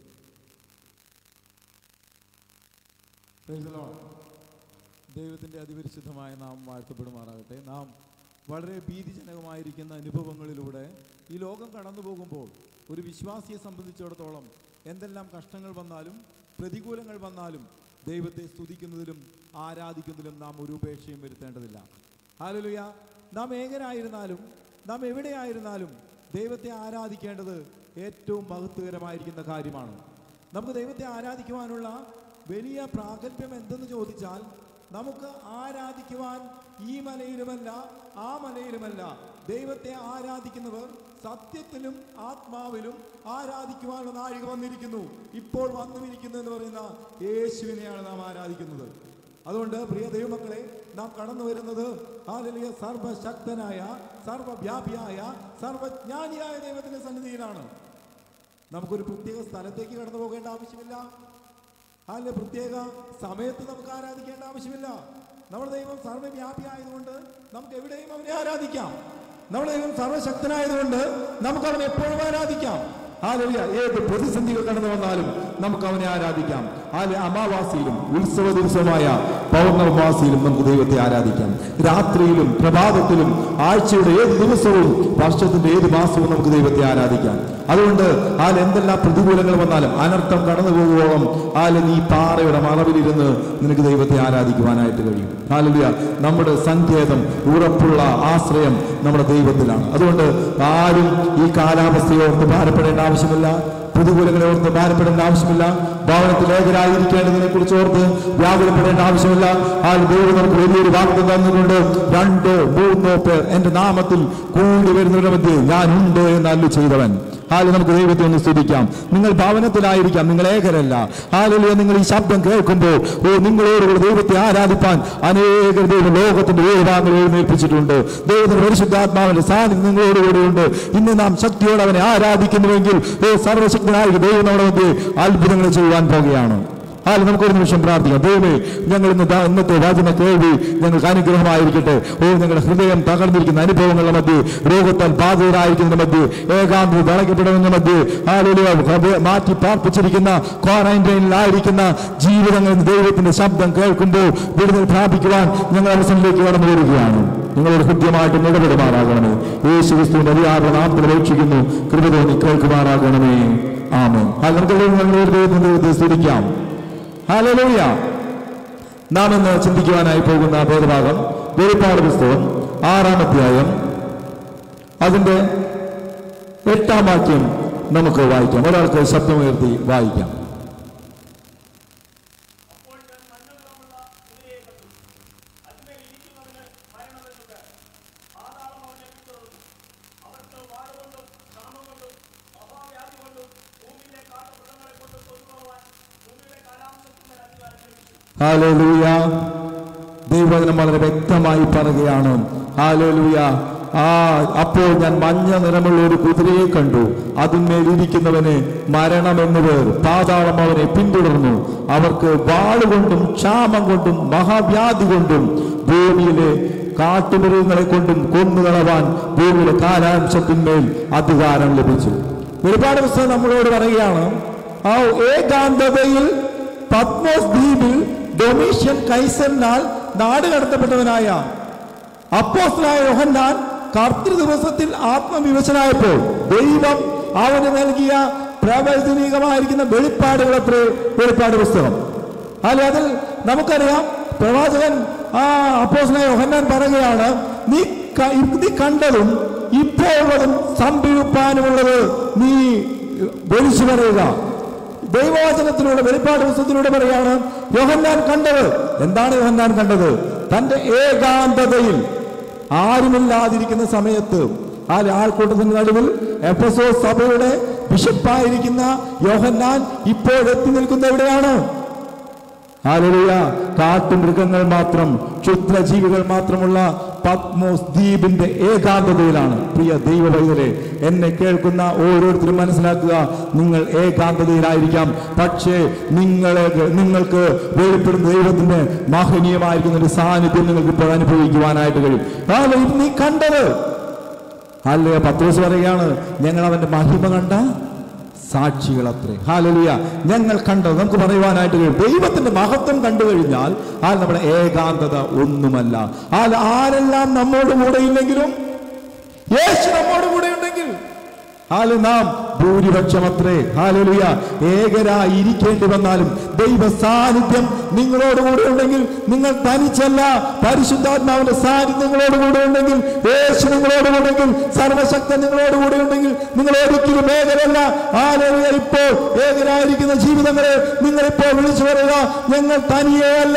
Praise the Lord. ദൈവത്തിൻ്റെ അതിപരിശുദ്ധമായ നാം വാഴ്ത്തപ്പെടുമാറാകട്ടെ നാം വളരെ ഭീതിജനകമായിരിക്കുന്ന അനുഭവങ്ങളിലൂടെ ഈ ലോകം കടന്നു പോകുമ്പോൾ ഒരു വിശ്വാസിയെ സംബന്ധിച്ചിടത്തോളം എന്തെല്ലാം കഷ്ടങ്ങൾ വന്നാലും പ്രതികൂലങ്ങൾ വന്നാലും ദൈവത്തെ സ്തുതിക്കുന്നതിലും ആരാധിക്കുന്നതിലും നാം ഒരു ഉപേക്ഷയും വരുത്തേണ്ടതില്ല ഹാലലുയ നാം ഏകനായിരുന്നാലും നാം എവിടെയായിരുന്നാലും ദൈവത്തെ ആരാധിക്കേണ്ടത് ഏറ്റവും മഹത്വകരമായിരിക്കുന്ന കാര്യമാണ് നമുക്ക് ദൈവത്തെ ആരാധിക്കുവാനുള്ള വലിയ പ്രാഗൽഭ്യം എന്തെന്ന് ചോദിച്ചാൽ നമുക്ക് ആരാധിക്കുവാൻ ഈ മലയിലുമല്ല ആ മലയിലുമല്ല ദൈവത്തെ ആരാധിക്കുന്നവർ സത്യത്തിലും ആത്മാവിലും ആരാധിക്കുവാനുള്ള നാഴിക വന്നിരിക്കുന്നു ഇപ്പോൾ വന്നുമിരിക്കുന്നു എന്ന് പറയുന്ന യേശുവിനെയാണ് നാം ആരാധിക്കുന്നത് അതുകൊണ്ട് പ്രിയ ദൈവമക്കളെ നാം കടന്നു വരുന്നത് ഹാലലിയ സർവശക്തനായ സർവവ്യാപിയായ സർവജ്ഞാനിയായ ദൈവത്തിന്റെ സന്നിധിയിലാണ് നമുക്കൊരു പ്രത്യേക സ്ഥലത്തേക്ക് കടന്നു പോകേണ്ട ആവശ്യമില്ല അല്ല പ്രത്യേക സമയത്ത് നമുക്ക് ആരാധിക്കേണ്ട ആവശ്യമില്ല നമ്മുടെ ദൈവം സർവ്വവ്യാപിയായതുകൊണ്ട് നമുക്ക് എവിടെയും അവനെ ആരാധിക്കാം നമ്മുടെ ദൈവം സർവശക്തനായതുകൊണ്ട് നമുക്ക് അവനെ എപ്പോഴും ആരാധിക്കാം ഹാലലിയ ഏത് പ്രതിസന്ധികൾ കടന്നു വന്നാലും നമുക്ക് അവനെ ആരാധിക്കാം ഹാല അമാവാസിയിലും ഉത്സവ ദിവസമായ പൗർണമാസിയിലും നമുക്ക് ദൈവത്തെ ആരാധിക്കാം രാത്രിയിലും പ്രഭാതത്തിലും ആഴ്ചയുടെ ഏത് ദിവസവും വർഷത്തിന്റെ ഏത് മാസവും നമുക്ക് ദൈവത്തെ ആരാധിക്കാം അതുകൊണ്ട് ആൽ എന്തെല്ലാം പ്രതികൂലങ്ങൾ വന്നാലും അനർത്ഥം കടന്നു പോകുവോളം ആല് നീ പാറയുടെ മറവിലിരുന്ന് നിനക്ക് ദൈവത്തെ ആരാധിക്കുവാനായിട്ട് കഴിയും ഹാലലിയ നമ്മുടെ സങ്കേതം ഉറപ്പുള്ള ആശ്രയം നമ്മുടെ ദൈവത്തിലാണ് അതുകൊണ്ട് ആരും ഈ കാലാവസ്ഥയോർത്ത് ഭാരപ്പെടേണ്ട ആവശ്യമില്ല പ്രതികൂലങ്ങളെ ഓർത്ത് ഭാരപ്പെടേണ്ട ആവശ്യമില്ല ഭവനത്തിൽ ഏകരായിരിക്കേണ്ടതിനെ കുറിച്ച് ഓർത്ത് വ്യാകുലപ്പെടേണ്ട ആവശ്യമില്ല ആ ദൈവം നമുക്ക് വലിയൊരു വാഗ്ദം തന്നിട്ടുണ്ട് രണ്ടോ മൂന്നോ പേർ എന്റെ നാമത്തിൽ കൂടി വരുന്നവരുടെ മധ്യേ ഞാൻ ഉണ്ട് എന്ന് അല്ലു ചെയ്തവൻ ഹാല് നമുക്ക് ദൈവത്തെ ഒന്ന് സ്തുതിക്കാം നിങ്ങൾ ഭവനത്തിലായിരിക്കാം നിങ്ങൾ ഏകരല്ല ഹാലിയ നിങ്ങൾ ഈ ശബ്ദം കേൾക്കുമ്പോൾ ഓ നിങ്ങളോടുകൂടി ദൈവത്തെ ആരാധിപ്പാൻ അനേകം ദൈവം ലോകത്തിന്റെ ഏഴ് ഭാഗങ്ങൾ എഴുന്നേൽപ്പിച്ചിട്ടുണ്ട് ദൈവത്തിന്റെ പരിശുദ്ധാത്മാവിന്റെ സാന്നിധ്യം നിങ്ങളോടുകൂടി ഉണ്ട് ഇന്ന് നാം ശക്തിയോടെ അവനെ ആരാധിക്കുന്നുവെങ്കിൽ ഓ സർവശക്തനായ ദൈവം നമ്മുടെ മധ്യേ അത്ഭുതങ്ങൾ ചെയ്യുവാൻ പോകുകയാണ് ഹാല നമുക്കൊരു നിമിഷം പ്രാർത്ഥിക്കാം ദൈവമേ ഞങ്ങൾ ഇന്ന് ദാ- ഇന്നത്തെ വാചന കേൾവി ഞങ്ങൾക്ക് അനുഗ്രഹമായിരിക്കട്ടെ ഓ ഞങ്ങളുടെ ഹൃദയം തകർന്നിരിക്കുന്ന അനുഭവങ്ങളുടെ മധ്യ രോഗത്താൽ ബാധിതരായിരിക്കുന്ന മധ്യ ഏകാന്തത തളയ്ക്കപ്പെടുന്ന മധ്യ ആളുകളെ മാറ്റി പാർപ്പിച്ചിരിക്കുന്ന ക്വാറന്റൈനിലായിരിക്കുന്ന ജീവിതങ്ങൾ ദൈവത്തിന്റെ ശബ്ദം കേൾക്കുമ്പോൾ വിടുതൽ പ്രാപിക്കുവാൻ ഞങ്ങൾ അവസരത്തിലേക്ക് കടന്നു വരികയാണ് നിങ്ങളോട് കൃത്യമായിട്ടും ഇടപെടുമാറാകണമേ യേശു ക്രിസ്തുവിന്റെ അധികാര നാമത്തിൽ അപേക്ഷിക്കുന്നു കൃപ തോന്നി കേൾക്കുമാറാകണമേ ആമേൻ അത് നമുക്ക് ഞങ്ങളോട് ദൈവത്തിന്റെ ദൈവത്തെ സ്തുതിക്കാം ഹല്ലേലൂയ നാം ഇന്ന് ചിന്തിക്കുവാനായി പോകുന്ന വേദഭാഗം വെളിപ്പാട് പുസ്തകം ആറാം അധ്യായം അതിന്റെ എട്ടാം വാക്യം നമുക്ക് വായിക്കാം ഒരാൾക്ക് ശബ്ദമുയർത്തി വായിക്കാം ഹാലേലൂയ ദൈവവചനം വളരെ വ്യക്തമായി പറയുകയാണ് ഹാലേലൂയ ആ അപ്പോൾ ഞാൻ മഞ്ഞ നിറമുള്ള ഒരു കുതിരയെ കണ്ടു അതിന്മേൽ ഇരിക്കുന്നവന് മരണമെന്ന് പേർ പാതാളം അവനെ പിന്തുടർന്നു അവർക്ക് വാളുകൊണ്ടും ക്ഷാമം കൊണ്ടും മഹാവ്യാധി കൊണ്ടും ഭൂമിയിലെ കാട്ടുമൃഗങ്ങളെ കൊണ്ടും കൊന്നുകളവാൻ ഭൂമിയിലെ കാലാംശത്തിന്മേൽ അധികാരം ലഭിച്ചു ഒരുപാട് പുസ്തകം നമ്മളോട് പറയുകയാണ് ആ ഏകാന്തതയിൽ പത്മോസ് ദ്വീപിൽ ഡൊമീഷ്യൻ കൈസറിനാൽ നാട് കടത്തപ്പെട്ടവനായ അപ്പോസ്തലനായ യോഹന്നാൻ കർത്തൃ ദിവസത്തിൽ ആത്മവിവശനായപ്പോൾ ദൈവം അവന് നൽകിയ പ്രവചനീകമായിരിക്കുന്ന വെളിപ്പാടുകൾ അത്ര വെളിപ്പാട് പുസ്തകം അല്ലെ അതിൽ നമുക്കറിയാം പ്രവാചകൻ ആ അപ്പോസ്തലനായ യോഹന്നാൻ പറയുകയാണ് നീ ക- നീ കണ്ടതും ഇപ്പോൾ ഉള്ളതും സംഭവിപ്പാനുമുള്ളത് നീ വിളിച്ചു പറയുക ദൈവവചനത്തിലൂടെ വെളിപ്പാട് പുസ്തകത്തിലൂടെ പറയാണ് യോഹന്നാൻ കണ്ടത് എന്താണ് യോഹന്നാൻ കണ്ടത് തന്റെ ഏകാന്തതയിൽ ആരുമില്ലാതിരിക്കുന്ന സമയത്ത് ആ ആൾക്കൂട്ടത്തിന്റെ നടുവിൽ എഫസോ സഭയുടെ ബിഷപ്പായിരിക്കുന്ന യോഹന്നാൻ ഇപ്പോൾ എത്തി നിൽക്കുന്ന എവിടെയാണ് ഹാലലുയ കാട്ടുമൃഗങ്ങൾ മാത്രം ക്ഷുദ്രജീവികൾ മാത്രമുള്ള പത്മോസ് ദ്വീപിന്റെ ഏകാന്തതയിലാണ് പ്രിയ ദൈവ പൈതലെ എന്നെ കേൾക്കുന്ന ഓരോരുത്തരും മനസ്സിലാക്കുക നിങ്ങൾ ഏകാന്തതയിലായിരിക്കാം പക്ഷേ നിങ്ങളെ നിങ്ങൾക്ക് വെളിപ്പെടുന്ന ദൈവത്തിന്റെ മഹനീയമായിരിക്കുന്ന ഒരു സാന്നിധ്യം നിങ്ങൾക്ക് ഇപ്പോൾ അനുഭവിക്കുവാനായിട്ട് കഴിയും ഹാല ഇത് നീ കണ്ടത് അല്ലേ പത്രോസ് പറയുകയാണ് ഞങ്ങൾ അവന്റെ മഹിമ കണ്ട സാക്ഷികൾ അത്രേ ഹാലലിയ ഞങ്ങൾ കണ്ടത് നമുക്ക് പറയുവാനായിട്ട് കഴിയും ദൈവത്തിന്റെ മഹത്വം കണ്ടു കഴിഞ്ഞാൽ ആ നമ്മുടെ ഏകാന്തത ഒന്നുമല്ല ആ ആരെല്ലാം നമ്മോട് കൂടെ ഇല്ലെങ്കിലും യേശു നമ്മോട് കൂടെ ഉണ്ടെങ്കിൽ ഹാല് നാം ഭൂരിപക്ഷം അത്രേ ഹാലലുയ ഏകരായി ഇരിക്കേണ്ടി വന്നാലും ദൈവ സാന്നിധ്യം നിങ്ങളോട് കൂടെ ഉണ്ടെങ്കിൽ നിങ്ങൾ തനിച്ചല്ല പരിശുദ്ധാത്മാവിന്റെ സാന്നിധ്യം നിങ്ങളോട് കൂടെ ഉണ്ടെങ്കിൽ യേശു നിങ്ങളോട് കൂടെ ഉണ്ടെങ്കിൽ സർവശക്തൻ നിങ്ങളോട് കൂടെ ഉണ്ടെങ്കിൽ നിങ്ങൾ ഒരിക്കലും ഏകരല്ല ഹാലലുയ ഇപ്പോൾ ഏകരായിരിക്കുന്ന ജീവിതങ്ങളെ നിങ്ങൾ ഇപ്പോൾ വിളിച്ചു പറയുക ഞങ്ങൾ തനിയെയല്ല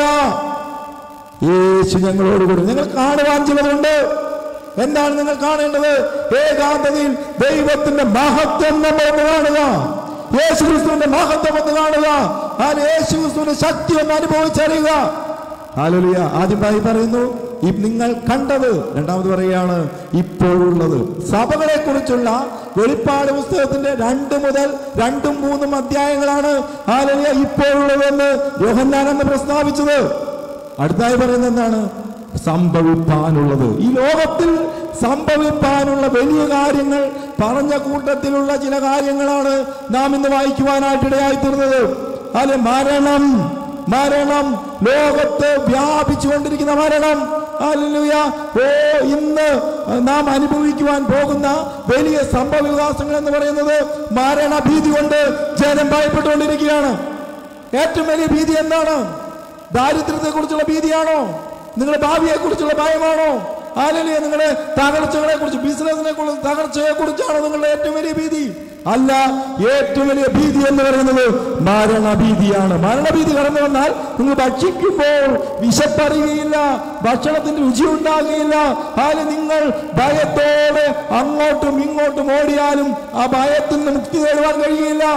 യേശു ഞങ്ങളോട് കൂടെ ഞങ്ങൾ കാണുവാൻ ചിലതുണ്ട് എന്താണ് നിങ്ങൾ കാണേണ്ടത് ഏകാന്തതയിൽ ദൈവത്തിന്റെ മഹത്വം നമ്മൾ ഒന്ന് കാണുക യേശു ക്രിസ്തുവിന്റെ മഹത്വം ഒന്ന് കാണുക ആ യേശു ക്രിസ്തുവിന്റെ ശക്തി ഒന്ന് അനുഭവിച്ചറിയുക ഹാലലിയ ആദ്യമായി പറയുന്നു ഈ നിങ്ങൾ കണ്ടത് രണ്ടാമത് പറയുകയാണ് ഇപ്പോഴുള്ളത് സഭകളെ കുറിച്ചുള്ള വെളിപ്പാട് പുസ്തകത്തിന്റെ രണ്ട് മുതൽ രണ്ടും മൂന്നും അധ്യായങ്ങളാണ് ഹാലലിയ ഇപ്പോഴുള്ളതെന്ന് യോഹന്നാൻ എന്ന് പ്രസ്താവിച്ചത് അടുത്തായി പറയുന്നത് എന്താണ് സംഭവിപ്പാനുള്ളത് ഈ ലോകത്തിൽ സംഭവിപ്പാനുള്ള വലിയ കാര്യങ്ങൾ പറഞ്ഞ കൂട്ടത്തിലുള്ള ചില കാര്യങ്ങളാണ് നാം ഇന്ന് വായിക്കുവാനായിട്ട് ഇടയായിത്തീർന്നത് അല്ലെ മരണം മരണം ലോകത്ത് വ്യാപിച്ചുകൊണ്ടിരിക്കുന്ന മരണം ഹല്ലേലൂയ. ഓ ഇന്ന് നാം അനുഭവിക്കുവാൻ പോകുന്ന വലിയ സംഭവ വികാസങ്ങൾ എന്ന് പറയുന്നത് മരണഭീതി കൊണ്ട് ജനം ഭയപ്പെട്ടുകൊണ്ടിരിക്കുകയാണ് ഏറ്റവും വലിയ ഭീതി എന്താണ് ദാരിദ്ര്യത്തെ കുറിച്ചുള്ള ഭീതിയാണോ നിങ്ങളുടെ ഭാവിയെ കുറിച്ചുള്ള ഭയമാണോ ആലലിയ നിങ്ങളുടെ തകർച്ചകളെ കുറിച്ച് ബിസിനസിനെ കുറിച്ച് തകർച്ചയെ കുറിച്ചാണോ നിങ്ങളുടെ ഏറ്റവും വലിയ ഭീതി അല്ല ഏറ്റവും വലിയ ഭീതി എന്ന് പറയുന്നത് മരണഭീതിയാണ് മരണഭീതി കടന്നു വന്നാൽ നിങ്ങൾ ഭക്ഷിക്കുമ്പോൾ വിശപ്പറിയുകയില്ല ഭക്ഷണത്തിന്റെ രുചി ഉണ്ടാകുകയില്ല ആല് നിങ്ങൾ ഭയത്തോടെ അങ്ങോട്ടും ഇങ്ങോട്ടും ഓടിയാലും ആ ഭയത്തിൽ നിന്ന് മുക്തി നേടുവാൻ കഴിയുകയില്ല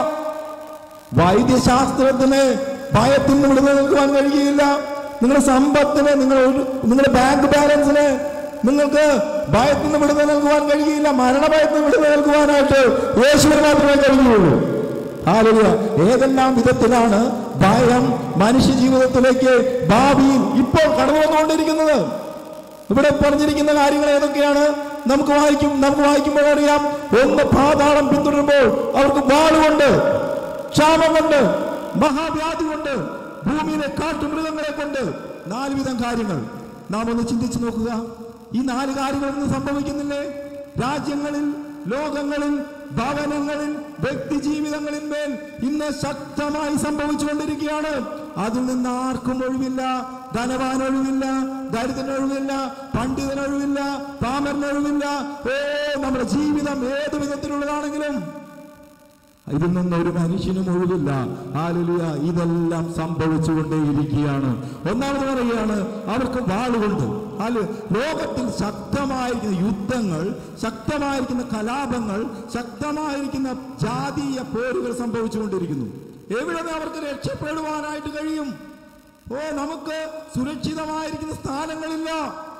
വൈദ്യശാസ്ത്രത്തിന് ഭയത്തിൽ നിന്ന് വിടുതൽ നൽകുവാൻ കഴിയുകയില്ല നിങ്ങളുടെ സമ്പത്തിന് നിങ്ങൾ ഒരു നിങ്ങളുടെ ബാങ്ക് ബാലൻസിന് നിങ്ങൾക്ക് ഭയത്തിൽ നിന്ന് വിടുതൽ നൽകുവാൻ കഴിയുകയില്ല മരണഭയത്തിൽ നിന്ന് വിടുതൽ നൽകുവാനായിട്ട് യേശുവിന് മാത്രമേ കഴിയുകയുള്ളൂ ഹാലലിയ ഏതെല്ലാം വിധത്തിലാണ് ഭയം മനുഷ്യ ജീവിതത്തിലേക്ക് ഭാവിയിൽ ഇപ്പോൾ കടന്നു വന്നുകൊണ്ടിരിക്കുന്നത് ഇവിടെ പറഞ്ഞിരിക്കുന്ന കാര്യങ്ങൾ ഏതൊക്കെയാണ് നമുക്ക് വായിക്കും നമുക്ക് വായിക്കുമ്പോൾ അറിയാം ഒന്ന് പാതാളം പിന്തുടരുമ്പോൾ അവർക്ക് വാളുകൊണ്ട് ക്ഷാമം കൊണ്ട് മഹാവ്യാധി കൊണ്ട് ഭൂമിയിലെ കാട്ടുമൃഗങ്ങളെ കൊണ്ട് നാലുവിധം കാര്യങ്ങൾ നാം ഒന്ന് ചിന്തിച്ചു നോക്കുക ഈ നാല് കാര്യങ്ങളൊന്നും സംഭവിക്കുന്നില്ലേ രാജ്യങ്ങളിൽ ലോകങ്ങളിൽ ഭവനങ്ങളിൽ വ്യക്തി ജീവിതങ്ങളിൽ മേൽ ഇന്ന് ശക്തമായി സംഭവിച്ചുകൊണ്ടിരിക്കുകയാണ് അതിൽ നിന്ന് ആർക്കും ഒഴിവില്ല ധനവാൻ ഒഴിവില്ല ദരിദ്രൻ ഒഴിവില്ല പണ്ഡിതൻ ഒഴിവില്ല പാമരൻ ഒഴിവില്ല ഓ നമ്മുടെ ജീവിതം ഏത് വിധത്തിലുള്ളതാണെങ്കിലും ഇതിൽ നിന്ന് ഒരു മനുഷ്യനും ഒഴിവില്ല ആലുലിയ ഇതെല്ലാം സംഭവിച്ചുകൊണ്ടേയിരിക്കുകയാണ് ഒന്നാമത് പറയുകയാണ് അവർക്ക് വാളുകൊണ്ട് അല്ല ലോകത്തിൽ ശക്തമായിരിക്കുന്ന യുദ്ധങ്ങൾ ശക്തമായിരിക്കുന്ന കലാപങ്ങൾ ശക്തമായിരിക്കുന്ന ജാതീയ പോരുകൾ സംഭവിച്ചുകൊണ്ടിരിക്കുന്നു എവിടെ നിന്ന് അവർക്ക് രക്ഷപ്പെടുവാനായിട്ട് കഴിയും ഓ നമുക്ക് സുരക്ഷിതമായിരിക്കുന്ന സ്ഥാനങ്ങളില്ല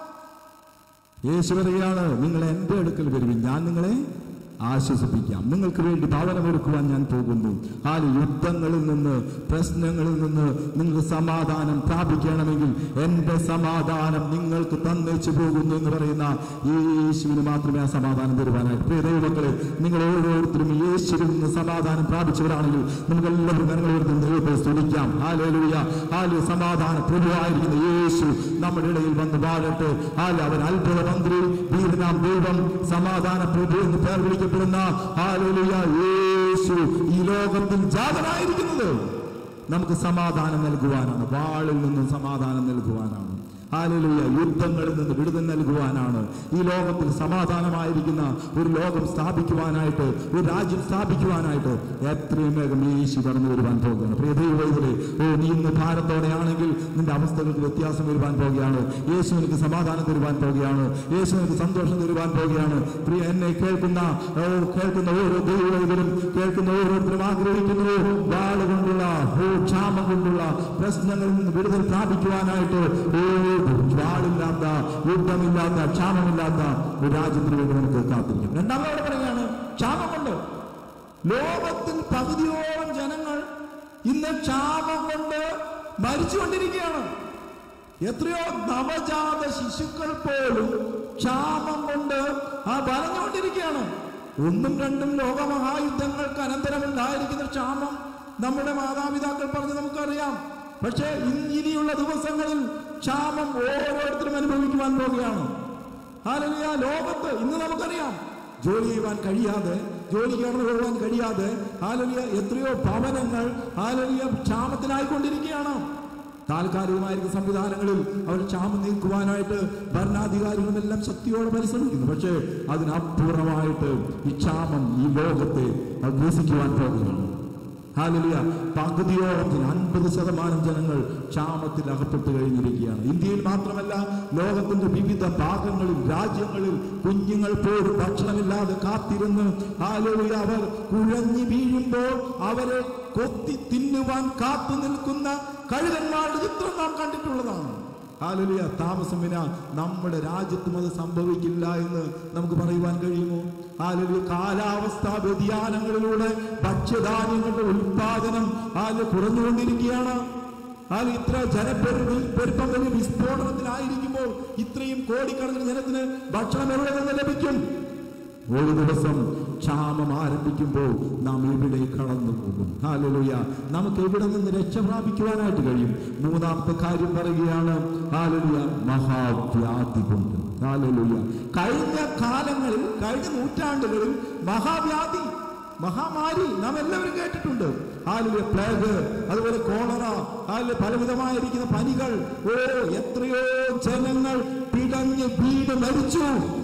യേശു പറയുകയാണ് നിങ്ങൾ എൻ്റെ അടുക്കൽ വരുവിൻ ഞാൻ നിങ്ങളെ ആശ്വസിപ്പിക്കാം നിങ്ങൾക്ക് വേണ്ടി ഭവനമൊരുക്കുവാൻ ഞാൻ പോകുന്നു ആ യുദ്ധങ്ങളിൽ നിന്ന് പ്രശ്നങ്ങളിൽ നിന്ന് നിങ്ങൾക്ക് സമാധാനം പ്രാപിക്കണമെങ്കിൽ എൻ്റെ സമാധാനം നിങ്ങൾക്ക് തന്നേച്ചു പോകുന്നു എന്ന് പറയുന്ന ഈ യേശുവിന് മാത്രമേ ആ സമാധാനം തരുവാനായിട്ട് പ്രിയ ദൈവമക്കളെ നിങ്ങൾ ഓരോരുത്തരും യേശുവിൽ നിന്ന് സമാധാനം പ്രാപിച്ചവരാണെങ്കിൽ നമുക്ക് എല്ലാവരും കരങ്ങൾ ഉയർത്തി ദൈവത്തെ സ്തുതിക്കാം ഹാലേലൂയ ഹാല് സമാധാന പ്രഭുവായിരിക്കുന്ന യേശു നമ്മുടെ ഇടയിൽ വന്ന് വാഴട്ടെ ഹാല് അവൻ അത്ഭുത മന്ത്രി വീരനാം ദൈവം സമാധാന പ്രഭു എന്ന് പേർ വിളിക്കപ്പെടുന്ന ഹാലേലൂയ യേശു ഈ ലോകത്തിൽ ജാതനായിരിക്കുന്നത് നമുക്ക് സമാധാനം നൽകുവാനാണ് വാളിൽ നിന്നും സമാധാനം നൽകുവാനാണ് ഹാലലുയ യുദ്ധങ്ങളിൽ നിന്ന് വിടുതൽ നൽകുവാനാണ് ഈ ലോകത്തിൽ സമാധാനമായിരിക്കുന്ന ഒരു ലോകം സ്ഥാപിക്കുവാനായിട്ട് ഒരു രാജ്യം സ്ഥാപിക്കുവാനായിട്ട് എത്രയും വേഗം യേശു കടന്നു വരുവാൻ പോകുകയാണ് പ്രിയ ദൈവത്തിലെ ഓ നീ ഇന്ന് ഭാരത്തോടെയാണെങ്കിൽ നിന്റെ അവസ്ഥകൾക്ക് വ്യത്യാസം വരുവാൻ പോകുകയാണ് യേശു നിനക്ക് സമാധാനം തരുവാൻ പോകുകയാണ് യേശു നിനക്ക് സന്തോഷം തരുവാൻ പോകുകയാണ് പ്രിയ എന്നെ കേൾക്കുന്ന ഓ കേൾക്കുന്ന ഓരോ ദൈവത്തിലും കേൾക്കുന്ന ഓരോരുത്തരും ആഗ്രഹിക്കുന്നു വാളുകൊണ്ടുള്ള ഓ ക്ഷാമം കൊണ്ടുള്ള പ്രശ്നങ്ങളിൽ നിന്ന് വിടുതൽ പ്രാപിക്കുവാനായിട്ട് ഓ വാളില്ലാത്ത യുദ്ധമില്ലാത്ത ക്ഷാമമില്ലാത്ത ഒരു രാജ്യത്തിന് വേണ്ടി നമുക്ക് കാത്തിരിക്കും രണ്ടാമതോടെ പറയുകയാണ് ക്ഷാമം കൊണ്ട് ലോകത്തിൽ പകുതിയോളം ജനങ്ങൾ ഇന്ന് ക്ഷാമം കൊണ്ട് മരിച്ചുകൊണ്ടിരിക്കുകയാണ് എത്രയോ നവജാത ശിശുക്കൾ പോലും ക്ഷാമം കൊണ്ട് ആ വലഞ്ഞുകൊണ്ടിരിക്കുകയാണ് ഒന്നും രണ്ടും ലോകമഹായുദ്ധങ്ങൾക്ക് അനന്തരമുണ്ടായിരിക്കുന്ന ക്ഷാമം നമ്മുടെ മാതാപിതാക്കൾ പറഞ്ഞ് നമുക്കറിയാം പക്ഷേ ഇൻ- ഇനിയുള്ള ദിവസങ്ങളിൽ ക്ഷാമം ഓരോരുത്തരും അനുഭവിക്കുവാൻ പോവുകയാണ് ഹാലലിയ ലോകത്ത് ഇന്ന് നമുക്കറിയാം ജോലി ചെയ്യുവാൻ കഴിയാതെ ജോലി കടന്നു പോകാൻ കഴിയാതെ ഹാലലിയ എത്രയോ ഭവനങ്ങൾ ഹാലലിയ ക്ഷാമത്തിലായിക്കൊണ്ടിരിക്കുകയാണ് താൽക്കാലികമായിരിക്കുന്ന സംവിധാനങ്ങളിൽ അവർ ക്ഷാമം നീക്കുവാനായിട്ട് ഭരണാധികാരികളും എല്ലാം ശക്തിയോടെ പരിശ്രമിക്കുന്നു പക്ഷേ അതിനപ്പുറമായിട്ട് ഈ ക്ഷാമം ഈ ലോകത്തെ അഭ്യസിക്കുവാൻ പോകുകയാണ് ഹാലലിയ പകുതിയോളം ജനം അൻപത് ശതമാനം ജനങ്ങൾ ക്ഷാമത്തിൽ അകപ്പെട്ട് കഴിഞ്ഞിരിക്കുകയാണ് ഇന്ത്യയിൽ മാത്രമല്ല ലോകത്തിന്റെ വിവിധ ഭാഗങ്ങളിൽ രാജ്യങ്ങളിൽ കുഞ്ഞുങ്ങൾ പോലും ഭക്ഷണമില്ലാതെ കാത്തിരുന്ന് ഹാലലിയ അവർ കുഴഞ്ഞു വീഴുമ്പോൾ അവരെ കൊത്തി തിന്നുവാൻ കാത്തു നിൽക്കുന്ന കഴുകന്മാരുടെ ചിത്രം നാം കണ്ടിട്ടുള്ളതാണ് ഹാലലിയ താമസം വിന നമ്മുടെ രാജ്യത്തും അത് സംഭവിക്കില്ല എന്ന് നമുക്ക് പറയുവാൻ കഴിയുമോ ഹാലലിയ കാലാവസ്ഥാ വ്യതിയാനങ്ങളിലൂടെ ഭക്ഷ്യധാന്യങ്ങളുടെ ഉൽപാദനം ഹാല് കുറഞ്ഞുകൊണ്ടിരിക്കുകയാണ് ഹാല് ഇത്ര ജനപ്പെരു പെരുപ്പം വലിയ വിസ്ഫോടനത്തിലായിരിക്കുമ്പോൾ ഇത്രയും കോടിക്കണക്കിന് ജനത്തിന് ഭക്ഷണം എവിടെ നിന്ന് ലഭിക്കും ഒരു ദിവസം ക്ഷാമം ആരംഭിക്കുമ്പോൾ നാം ഇവിടെ കടന്നു പോകും ഹാലലുയ നമുക്ക് എവിടെ നിന്ന് രക്ഷ പ്രാപിക്കുവാനായിട്ട് കഴിയും മൂന്നാമത്തെ കാര്യം പറയുകയാണ് ഹാലലുയ മഹാവ്യാധി കൊണ്ട് ഹാലലുയ കഴിഞ്ഞ കാലങ്ങളിൽ കഴിഞ്ഞ നൂറ്റാണ്ടുകളിൽ മഹാവ്യാധി മഹാമാരി നാം എല്ലാവരും കേട്ടിട്ടുണ്ട് ഹാലിലെ പ്ലേഗ് അതുപോലെ കോളറ ഹാലിലെ പലവിധമായിരിക്കുന്ന പനികൾ ഓ എത്രയോ ജനങ്ങൾ പിടഞ്ഞ് വീട് മരിച്ചു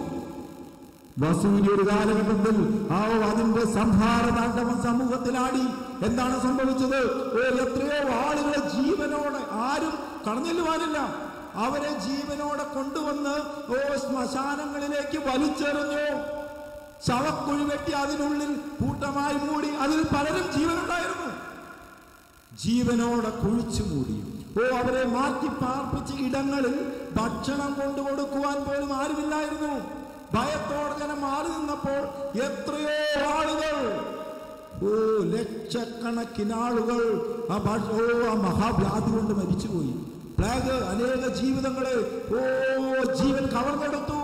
വസൂരി ഒരു കാലഘട്ടത്തിൽ ആ അതിന്റെ സംഹാര താണ്ഡവം സമൂഹത്തിലാടി എന്താണ് സംഭവിച്ചത് ഓ എത്രയോ ആളുകളെ ജീവനോടെ ആരും കടഞ്ഞെല്ലുവാനില്ല അവരെ ജീവനോടെ കൊണ്ടുവന്ന് ഓ ശ്മശാനങ്ങളിലേക്ക് വലിച്ചെറിഞ്ഞു ശവക്കുഴി വെട്ടി അതിനുള്ളിൽ കൂട്ടമായി മൂടി അതിൽ പലരും ജീവനുണ്ടായിരുന്നു ജീവനോടെ കുഴിച്ചു മൂടി ഓ അവരെ മാറ്റി പാർപ്പിച്ച ഇടങ്ങളിൽ ഭക്ഷണം കൊണ്ടു കൊടുക്കുവാൻ പോലും ആരുമില്ലായിരുന്നു ഭയത്തോടെ ജനം മാറി നിന്നപ്പോൾ എത്രയോ ആളുകൾ ഓ ലക്ഷക്കണക്കിന് ആളുകൾ ആ ഭാഷ ഓ ആ മഹാവ്യാധി കൊണ്ട് മരിച്ചുപോയി പ്ലേഗ് അനേക ജീവിതങ്ങളെ ഓ ജീവൻ കവർന്നെടുത്തു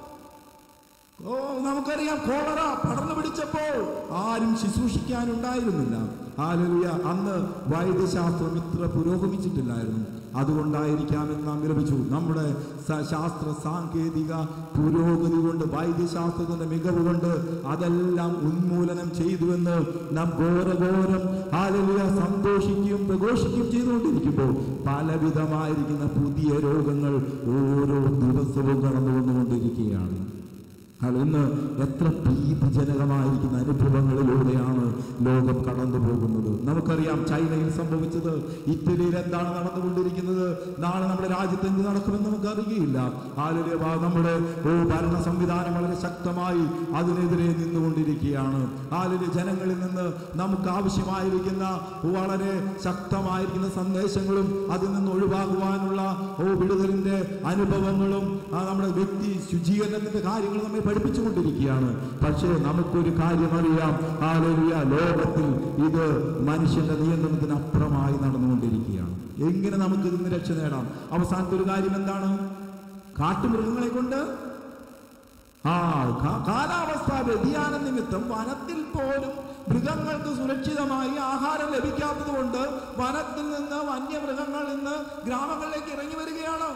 ഓ നമുക്കറിയാം കോളറ പടർന്നു പിടിച്ചപ്പോൾ ആരും ശുശ്രൂഷിക്കാനുണ്ടായിരുന്നില്ല ഹാലലുയ അന്ന് വൈദ്യശാസ്ത്രം ഇത്ര പുരോഗമിച്ചിട്ടില്ലായിരുന്നു അതുകൊണ്ടായിരിക്കാമെന്ന് നാം വിലപിച്ചു നമ്മുടെ സ- ശാസ്ത്ര സാങ്കേതിക പുരോഗതി കൊണ്ട് വൈദ്യശാസ്ത്രത്തിന്റെ മികവ് കൊണ്ട് അതെല്ലാം ഉന്മൂലനം ചെയ്തുവെന്ന് നാം ഘോരഘോരം ഹാലലുയ സന്തോഷിക്കുകയും പ്രഘോഷിക്കുകയും ചെയ്തുകൊണ്ടിരിക്കുമ്പോൾ പലവിധമായിരിക്കുന്ന പുതിയ രോഗങ്ങൾ ഓരോ ദിവസവും കടന്നു വന്നുകൊണ്ടിരിക്കുകയാണ് അത് ഇന്ന് എത്ര ഭീതിജനകമായിരിക്കുന്ന അനുഭവങ്ങളിലൂടെയാണ് ലോകം കടന്നു പോകുന്നത് നമുക്കറിയാം ചൈനയിൽ സംഭവിച്ചത് ഇറ്റലിയിൽ എന്താണ് നടന്നുകൊണ്ടിരിക്കുന്നത് നാളെ നമ്മുടെ രാജ്യത്ത് എന്ത് നടക്കുമെന്ന് നമുക്കറിയില്ല ആലുലെ നമ്മുടെ ഓ ഭരണ സംവിധാനം വളരെ ശക്തമായി അതിനെതിരെ നിന്നുകൊണ്ടിരിക്കുകയാണ് ആലുലെ ജനങ്ങളിൽ നിന്ന് നമുക്ക് ആവശ്യമായിരിക്കുന്ന വളരെ ശക്തമായിരിക്കുന്ന സന്ദേശങ്ങളും അതിൽ നിന്ന് ഒഴിവാകുവാനുള്ള ഓ വിടുതലിന്റെ അനുഭവങ്ങളും ആ നമ്മുടെ വ്യക്തി ശുചീകരണത്തിന്റെ കാര്യങ്ങൾ നമ്മെ പഠിപ്പിച്ചുകൊണ്ടിരിക്കുകയാണ് പക്ഷേ നമുക്കൊരു കാര്യം അറിയാം ആലോചിയ ലോകത്തിൽ ഇത് മനുഷ്യന്റെ നിയന്ത്രണത്തിന് അപ്പുറമായി നടന്നുകൊണ്ടിരിക്കുകയാണ് എങ്ങനെ നമുക്ക് ഇതിന് രക്ഷ നേടാം അവസാനത്തെ ഒരു കാര്യം എന്താണ് കാട്ടുമൃഗങ്ങളെ കൊണ്ട് ആ കാ- കാലാവസ്ഥാ വ്യതിയാന നിമിത്തം വനത്തിൽ പോലും മൃഗങ്ങൾക്ക് സുരക്ഷിതമായി ആഹാരം ലഭിക്കാത്തത് കൊണ്ട് വനത്തിൽ നിന്ന് വന്യമൃഗങ്ങൾ ഇന്ന് ഗ്രാമങ്ങളിലേക്ക് ഇറങ്ങി വരികയാണ്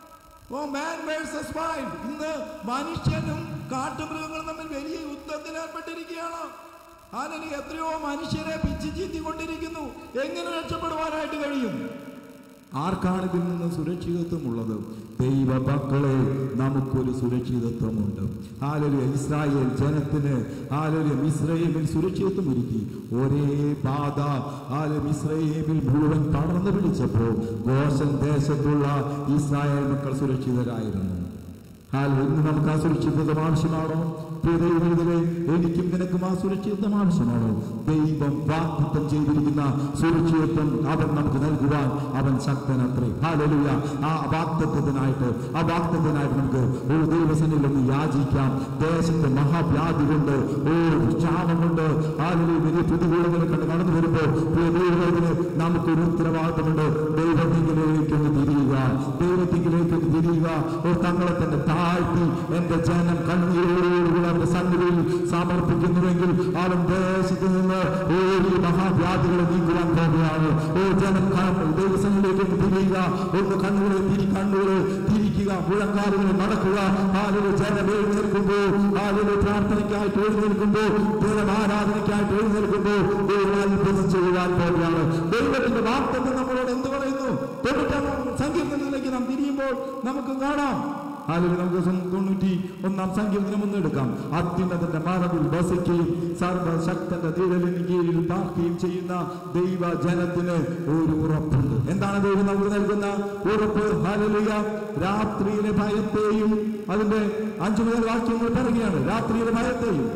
ഓ മാൻ വേഴ്സസ് വൈൽഡ് ഇന്ന് മനുഷ്യനും കാട്ടുമൃഗങ്ങളും തമ്മിൽ വലിയ യുദ്ധത്തിൽ ഏർപ്പെട്ടിരിക്കുകയാണ് അതിന് എത്രയോ മനുഷ്യരെ പിച്ചു ചീന്തിക്കൊണ്ടിരിക്കുന്നു എങ്ങനെ രക്ഷപ്പെടുവാനായിട്ട് കഴിയും ആർക്കാണ് ഇതിൽ നിന്ന് സുരക്ഷിതത്വമുള്ളത് ദൈവ മക്കളെ നമുക്കൊരു സുരക്ഷിതത്വമുണ്ട് ആലൊരു ഇസ്രായേൽ ജനത്തിന് ആലൊരു ഇസ്രയേലിൽ സുരക്ഷിതത്വം ഒരുക്കി ഒരേ ബാധ ആലും ഇസ്രയേലിൽ മുഴുവൻ പടർന്നു പിടിച്ചപ്പോൾ ഗോശൻ ദേശത്തുള്ള ഇസ്രായേൽ മക്കൾ സുരക്ഷിതരായിരുന്നു ഹാൽ ഇന്ന് നമുക്ക് ആ സുരക്ഷിതത്വം ആവശ്യമാണോ പ്രിയ ദൈവത്തിലെ എനിക്കും നിനക്കും ആ സുരക്ഷിതത്വം ആവശ്യമാണോ ദൈവം വാഗ്ദത്തം ചെയ്തിരിക്കുന്ന സുരക്ഷിതത്വം അവൻ നമുക്ക് നൽകുവാൻ അവൻ ശക്തനത്രേ ഹാലലുയ ആ വാഗ്ദത്വത്തിനായിട്ട് ആ വാഗ്ദത്വത്തിനായിട്ട് നമുക്ക് ഒരു ദൈവസനിൽ ഒന്ന് യാചിക്കാം ദേശത്തെ മഹാവ്യാധി കൊണ്ട് ഓ ക്ഷാമം കൊണ്ട് ആളുകൾ വലിയ പ്രതികൂലങ്ങളെ കണ്ട് കടന്നു വരുമ്പോൾ പ്രിയ ദൈവത്തിന് നമുക്കൊരു ഉത്തരവാദിത്തമുണ്ട് ദൈവത്തിങ്കിലേക്ക് ഒന്ന് തിരിയുക ദൈവത്തിങ്കിലേക്ക് ഒന്ന് തിരിയുക ഓ തങ്ങളെ തന്നെ താഴ്ത്തി എന്റെ ജനം കണ്ണീരോടുകൂടി അവന്റെ സന്നിധിയിൽ സമർപ്പിക്കുന്നുവെങ്കിൽ അവൻ ദേശത്ത് നിന്ന് ഏഴ് മഹാവ്യാധികളെ നീക്കുവാൻ പോകുകയാണ് ഓ ജനം കാണുമ്പോൾ ദൈവസന്നിധിയിലേക്ക് ഒന്ന് തിരിയുക ഒന്ന് കണ്ണുകളെ തിരി കണ്ണുകളെ തിരിക്കുക മുഴങ്കാലുകളെ നടക്കുക ആളുകൾ ജനം എഴുന്നേൽക്കുമ്പോൾ ആളുകൾ പ്രാർത്ഥനയ്ക്കായിട്ട് എഴുന്നേൽക്കുമ്പോൾ ദൈവം ആരാധനയ്ക്കായിട്ട് എഴുന്നേൽക്കുമ്പോൾ ദൈവം അത്ഭുതം ചെയ്യുവാൻ പോകുകയാണ് ദൈവത്തിന്റെ വാർത്തകൾ നമ്മളോട് എന്ത് പറയുന്നു തൊണ്ണൂറ്റാം സങ്കീർത്തനത്തിലേക്ക് നാം തിരിയുമ്പോൾ നമുക്ക് കാണാം അതിൽ നമുക്ക് സം- തൊണ്ണൂറ്റി ഒന്നാം സങ്കീർത്തനം ഒന്ന് എടുക്കാം അത്യുന്നതന്റെ മറവിൽ വസിക്കുകയും സർവശക്തന്റെ നിഴലിന് കീഴിൽ പാർക്കുകയും ചെയ്യുന്ന ദൈവ ജനത്തിന് ഒരു ഉറപ്പുണ്ട് എന്താണ് ദൈവം നമുക്ക് നൽകുന്ന ഉറപ്പ് ഹാലലുയ രാത്രിയിലെ ഭയത്തെയും അതിന്റെ അഞ്ചു മുതൽ വാക്യങ്ങൾ പറയുകയാണ് രാത്രിയിലെ ഭയത്തെയും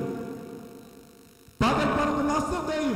പകൽ പറക്കുന്ന അസ്ത്രത്തെയും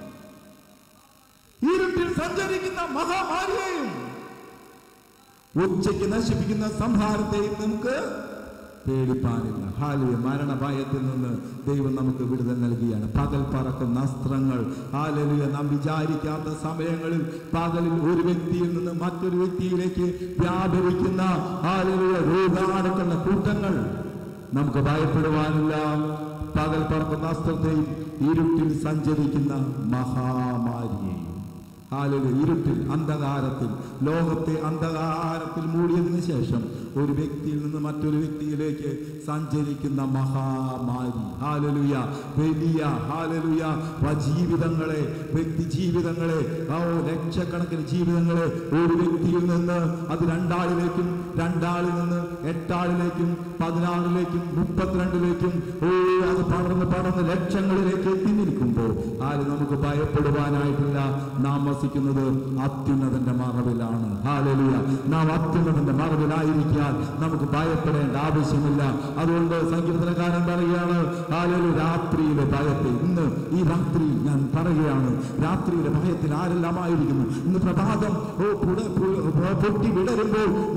ഇരുട്ടിൽ സഞ്ചരിക്കുന്ന മഹാമാരിയെയും ഉച്ചയ്ക്ക് നശിപ്പിക്കുന്ന സംഹാരത്തെയും നമുക്ക് പേടിപ്പാനില്ല ഹാലിയ മരണഭയത്തിൽ നിന്ന് ദൈവം നമുക്ക് വിടുതൽ നൽകിയാണ് പകൽ പറക്കുന്ന അസ്ത്രങ്ങൾ ഹാലലിയ നാം വിചാരിക്കാത്ത സമയങ്ങളിൽ പകലിൽ ഒരു വ്യക്തിയിൽ നിന്ന് മറ്റൊരു വ്യക്തിയിലേക്ക് വ്യാപരിക്കുന്ന ഹാലലിയ രോഗാണുക്കളുടെ കൂട്ടങ്ങൾ നമുക്ക് ഭയപ്പെടുവാനില്ല പകൽ പറക്കുന്ന അസ്ത്രത്തെയും ഇരുട്ടിൽ സഞ്ചരിക്കുന്ന മഹാമാരിയെയും ഹാലല് ഇരുട്ടിൽ അന്ധകാരത്തിൽ ലോകത്തെ അന്ധകാരത്തിൽ മൂടിയതിനു ശേഷം ഒരു വ്യക്തിയിൽ നിന്ന് മറ്റൊരു വ്യക്തിയിലേക്ക് സഞ്ചരിക്കുന്ന മഹാമാരി ഹാലലുയ വലിയ ഹാലലുയ ജീവിതങ്ങളെ വ്യക്തി ജീവിതങ്ങളെ ആ ലക്ഷക്കണക്കിന് ജീവിതങ്ങളെ ഒരു വ്യക്തിയിൽ നിന്ന് അത് രണ്ടാളിലേക്കും രണ്ടാളിൽ നിന്ന് എട്ടാളിലേക്കും പതിനാറിലേക്കും മുപ്പത്തിരണ്ടിലേക്കും ഓ അത് പടർന്ന് പടർന്ന് ലക്ഷങ്ങളിലേക്ക് എത്തി നിൽക്കുമ്പോൾ ആര് നമുക്ക് ഭയപ്പെടുവാനായിട്ടില്ല നാം വസിക്കുന്നത് അത്യുന്നതന്റെ മറവിലാണ് ഹാലലിയ നാം അത്യുന്നതന്റെ മറവിലായിരിക്കാൻ നമുക്ക് ഭയപ്പെടേണ്ട ആവശ്യമില്ല അതുകൊണ്ട് സങ്കീർത്തനക്കാരൻ പറയുകയാണ് ഹാലലു രാത്രിയിലെ ഭയത്തെ ഇന്ന് ഈ രാത്രി ഞാൻ പറയുകയാണ് രാത്രിയിലെ ഭയത്തിൽ ആരെല്ലാം ആയിരിക്കുന്നു ഇന്ന് പ്രഭാതം ഓ പുട- പു- പൊട്ടി വിടരുമ്പോൾ ഞാൻ ജീവിതം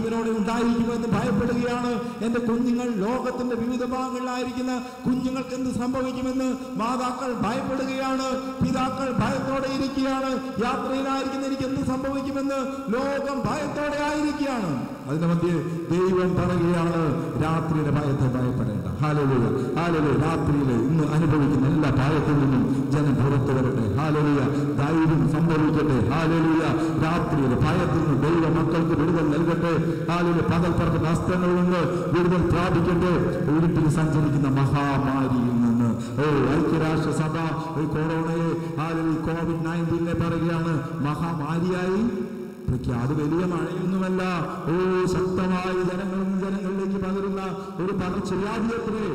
ജീവനോടെ ഉണ്ടായിരിക്കുമെന്ന് ഭയപ്പെടുകയാണ് എൻ്റെ കുഞ്ഞുങ്ങൾ ലോകത്തിന്റെ വിവിധ ഭാഗങ്ങളിലായിരിക്കുന്ന കുഞ്ഞുങ്ങൾക്ക് എന്ത് സംഭവിക്കുമെന്ന് മാതാക്കൾ ഭയപ്പെടുകയാണ് പിതാക്കൾ ഭയത്തോടെ ഇരിക്കുകയാണ് യാത്രയിലായിരിക്കുന്ന എനിക്ക് എന്ത് സംഭവിക്കുമെന്ന് ലോകം ഭയത്തോടെ ആയിരിക്കുകയാണ് അതിന്റെ മധ്യേ ദൈവം പറയുകയാണ് രാത്രിയുടെ ഭയത്തെ ഭയപ്പെടേണ്ട ഹാലലുയ ഹാലലുയ രാത്രിയിലെ ഇന്ന് അനുഭവിക്കുന്ന എല്ലാ ഭയത്തിൽ നിന്നും ജനം പുറത്തു വരട്ടെ ഹാലലുയ ധൈര്യം സംഭവിക്കട്ടെ ഹാലലുയ രാത്രിയിലെ ഭയത്തിൽ നിന്ന് ദൈവ മക്കൾക്ക് വിടുതൽ നൽകട്ടെ ഹാലലുയ പകൽ പറക്കുന്ന അസ്ത്രങ്ങളിൽ നിന്ന് വിടുതൽ പ്രാപിക്കട്ടെ ഇരുട്ടിൽ സഞ്ചരിക്കുന്ന മഹാമാരിയിൽ നിന്ന് ഓ ഐക്യരാഷ്ട്ര സഭ ഈ കൊറോണയെ ഹാലലി കോവിഡ് നയൻറ്റീനെ പറയുകയാണ് മഹാമാരിയായി പ്രഖ്യാ അത് വലിയ മഴയൊന്നുമല്ല ഓ ശക്തമായി ജനങ്ങളിൽ നിന്ന് ജനങ്ങളിലേക്ക് പകരുന്ന ഒരു പകർച്ചവ്യാധിയത്രേ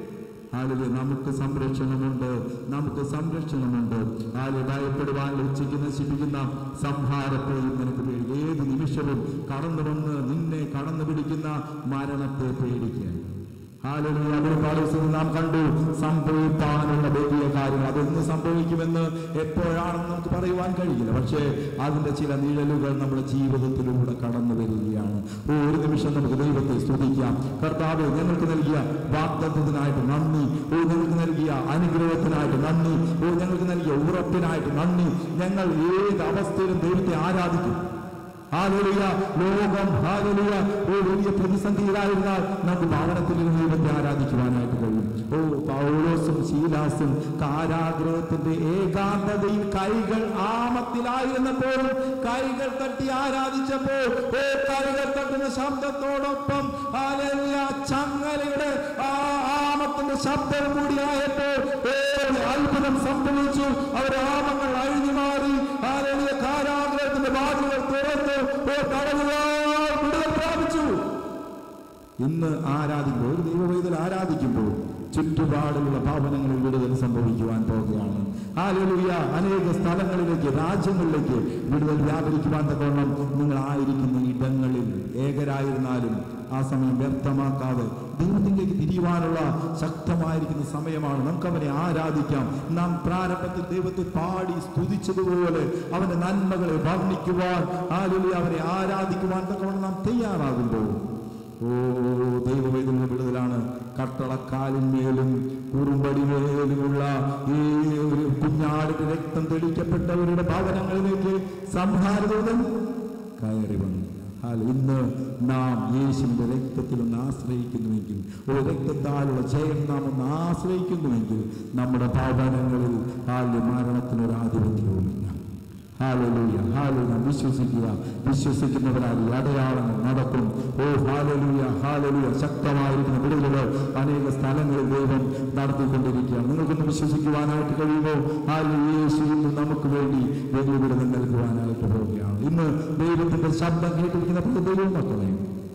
ആളുകൾ നമുക്ക് സംരക്ഷണമുണ്ട് നമുക്ക് സംരക്ഷണമുണ്ട് ആളെ ഭയപ്പെടുവാൻ ഉച്ചയ്ക്ക് നശിപ്പിക്കുന്ന സംഹാരത്തെയും നിനക്ക് പേടി ഏത് നിമിഷവും കടന്നു വന്ന് നിന്നെ കടന്നു പിടിക്കുന്ന മരണത്തെ പേടിക്കുക ഹാലലൂയ അവിടെ പാലൂസിൽ നാം കണ്ടു സംഭവിക്കാനുള്ള വലിയ കാര്യങ്ങൾ അതൊന്ന് സംഭവിക്കുമെന്ന് എപ്പോഴാണെന്ന് നമുക്ക് പറയുവാൻ കഴിയില്ല പക്ഷേ അതിന്റെ ചില നിഴലുകൾ നമ്മുടെ ജീവിതത്തിലൂടെ കടന്നു വരികയാണ് ഓ, ഒരു നിമിഷം നമുക്ക് ദൈവത്തെ സ്തുതിക്കാം കർത്താവ് ഞങ്ങൾക്ക് നൽകിയ വാഗ്ദത്വത്തിനായിട്ട് നന്ദി ഓ ഞങ്ങൾക്ക് നൽകിയ അനുഗ്രഹത്തിനായിട്ട് നന്ദി ഓ ഞങ്ങൾക്ക് നൽകിയ ഉറപ്പിനായിട്ട് നന്ദി ഞങ്ങൾ ഏത് അവസ്ഥയിലും ദൈവത്തെ ആരാധിക്കും ഹാലലുയ ലോകം ഹാലലുയ ഓ വലിയ പ്രതിസന്ധിയിലായിരുന്നാൽ നമുക്ക് ഭവനത്തിൽ ഇരുന്ന് ദൈവത്തെ ആരാധിക്കുവാനായിട്ട് കഴിയും ഓ പൗലോസും ശീലാസും കാരാഗ്രഹത്തിന്റെ ഏകാന്തതയിൽ കൈകൾ ആമത്തിലായിരുന്നപ്പോഴും കൈകൾ തട്ടി ആരാധിച്ചപ്പോൾ ഓ കൈകൾ തട്ടുന്ന ശബ്ദത്തോടൊപ്പം ഹാലലുയ ചങ്ങലയുടെ ആ ആമത്തിന്റെ ശബ്ദം കൂടിയായപ്പോൾ ഓ അത്ഭുതം സംഭവിച്ചു അവരുടെ ആമങ്ങൾ അഴിഞ്ഞു മാറി ഹാലലുയ കാരാഗ്രഹത്തിന്റെ വാതിലുകൾ തുറന്നു ഓ തടവുകാർ വിടുതൽ പ്രാപിച്ചു ഇന്ന് ആരാധിക്കുമ്പോൾ ഒരു ദൈവവേദൽ ആരാധിക്കുമ്പോൾ ചുറ്റുപാടുള്ള ഭവനങ്ങളിൽ വിടുതൽ സംഭവിക്കുവാൻ പോകുകയാണ് ഹാലലുയ അനേക സ്ഥലങ്ങളിലേക്ക് രാജ്യങ്ങളിലേക്ക് വിടുതൽ വ്യാപരിക്കുവാൻ തക്കവണ്ണം നിങ്ങൾ ആയിരിക്കുന്ന ഇടങ്ങളിൽ ഏകരായിരുന്നാലും ആ സമയം വ്യക്തമാക്കാതെ ദൈവത്തിലേക്ക് തിരിയുവാനുള്ള ശക്തമായിരിക്കുന്ന സമയമാണ് നമുക്ക് അവനെ ആരാധിക്കാം നാം പ്രാരംഭത്തിൽ ദൈവത്തെ പാടി സ്തുതിച്ചതുപോലെ അവന്റെ നന്മകളെ വർണ്ണിക്കുവാൻ ആലുലി അവനെ ആരാധിക്കുവാൻ തക്കവണ്ണം നാം തയ്യാറാകുമ്പോൾ ഓ ദൈവവേദന വിടുതലാണ് കട്ടളക്കാലിന്മേലും കുറുമ്പടിമേലുമുള്ള ഈ ഒരു കുഞ്ഞാടിന്റെ രക്തം തെളിക്കപ്പെട്ടവരുടെ ഭവനങ്ങളിലേക്ക് സംഹാരദൂതൻ കയറി വന്നു ഹാല ഇന്ന് നാം യേശുവിന്റെ രക്തത്തിൽ ഒന്ന് ആശ്രയിക്കുന്നുവെങ്കിൽ ഒരു രക്തത്താലുള്ള ജയം നാം ഒന്ന് ആശ്രയിക്കുന്നുവെങ്കിൽ നമ്മുടെ ഭവനങ്ങളിൽ ഹാല് മരണത്തിനൊരു ആധിപത്യവുമില്ല ഹാലലൂയ ഹാലൂയ വിശ്വസിക്കുക വിശ്വസിക്കുന്നവരാൽ ഈ അടയാളങ്ങൾ നടക്കും ഓ ഹാലലൂയ ഹാലലൂയ ശക്തമായിരിക്കുന്ന വിടുതലുകൾ അനേക സ്ഥലങ്ങളിൽ ദൈവം നടത്തിക്കൊണ്ടിരിക്കുകയാണ് നിങ്ങൾക്കൊന്ന് വിശ്വസിക്കുവാനായിട്ട് കഴിയുമോ ഹാലു യേശു ഇന്ന് നമുക്ക് വേണ്ടി വലിയ വിടുതൽ നൽകുവാനായിട്ട് പോവുകയാണ് ഇന്ന് ദൈവത്തിന്റെ ശബ്ദം കേട്ടിരിക്കുന്ന പ്രിയ ദൈവം മക്കളെ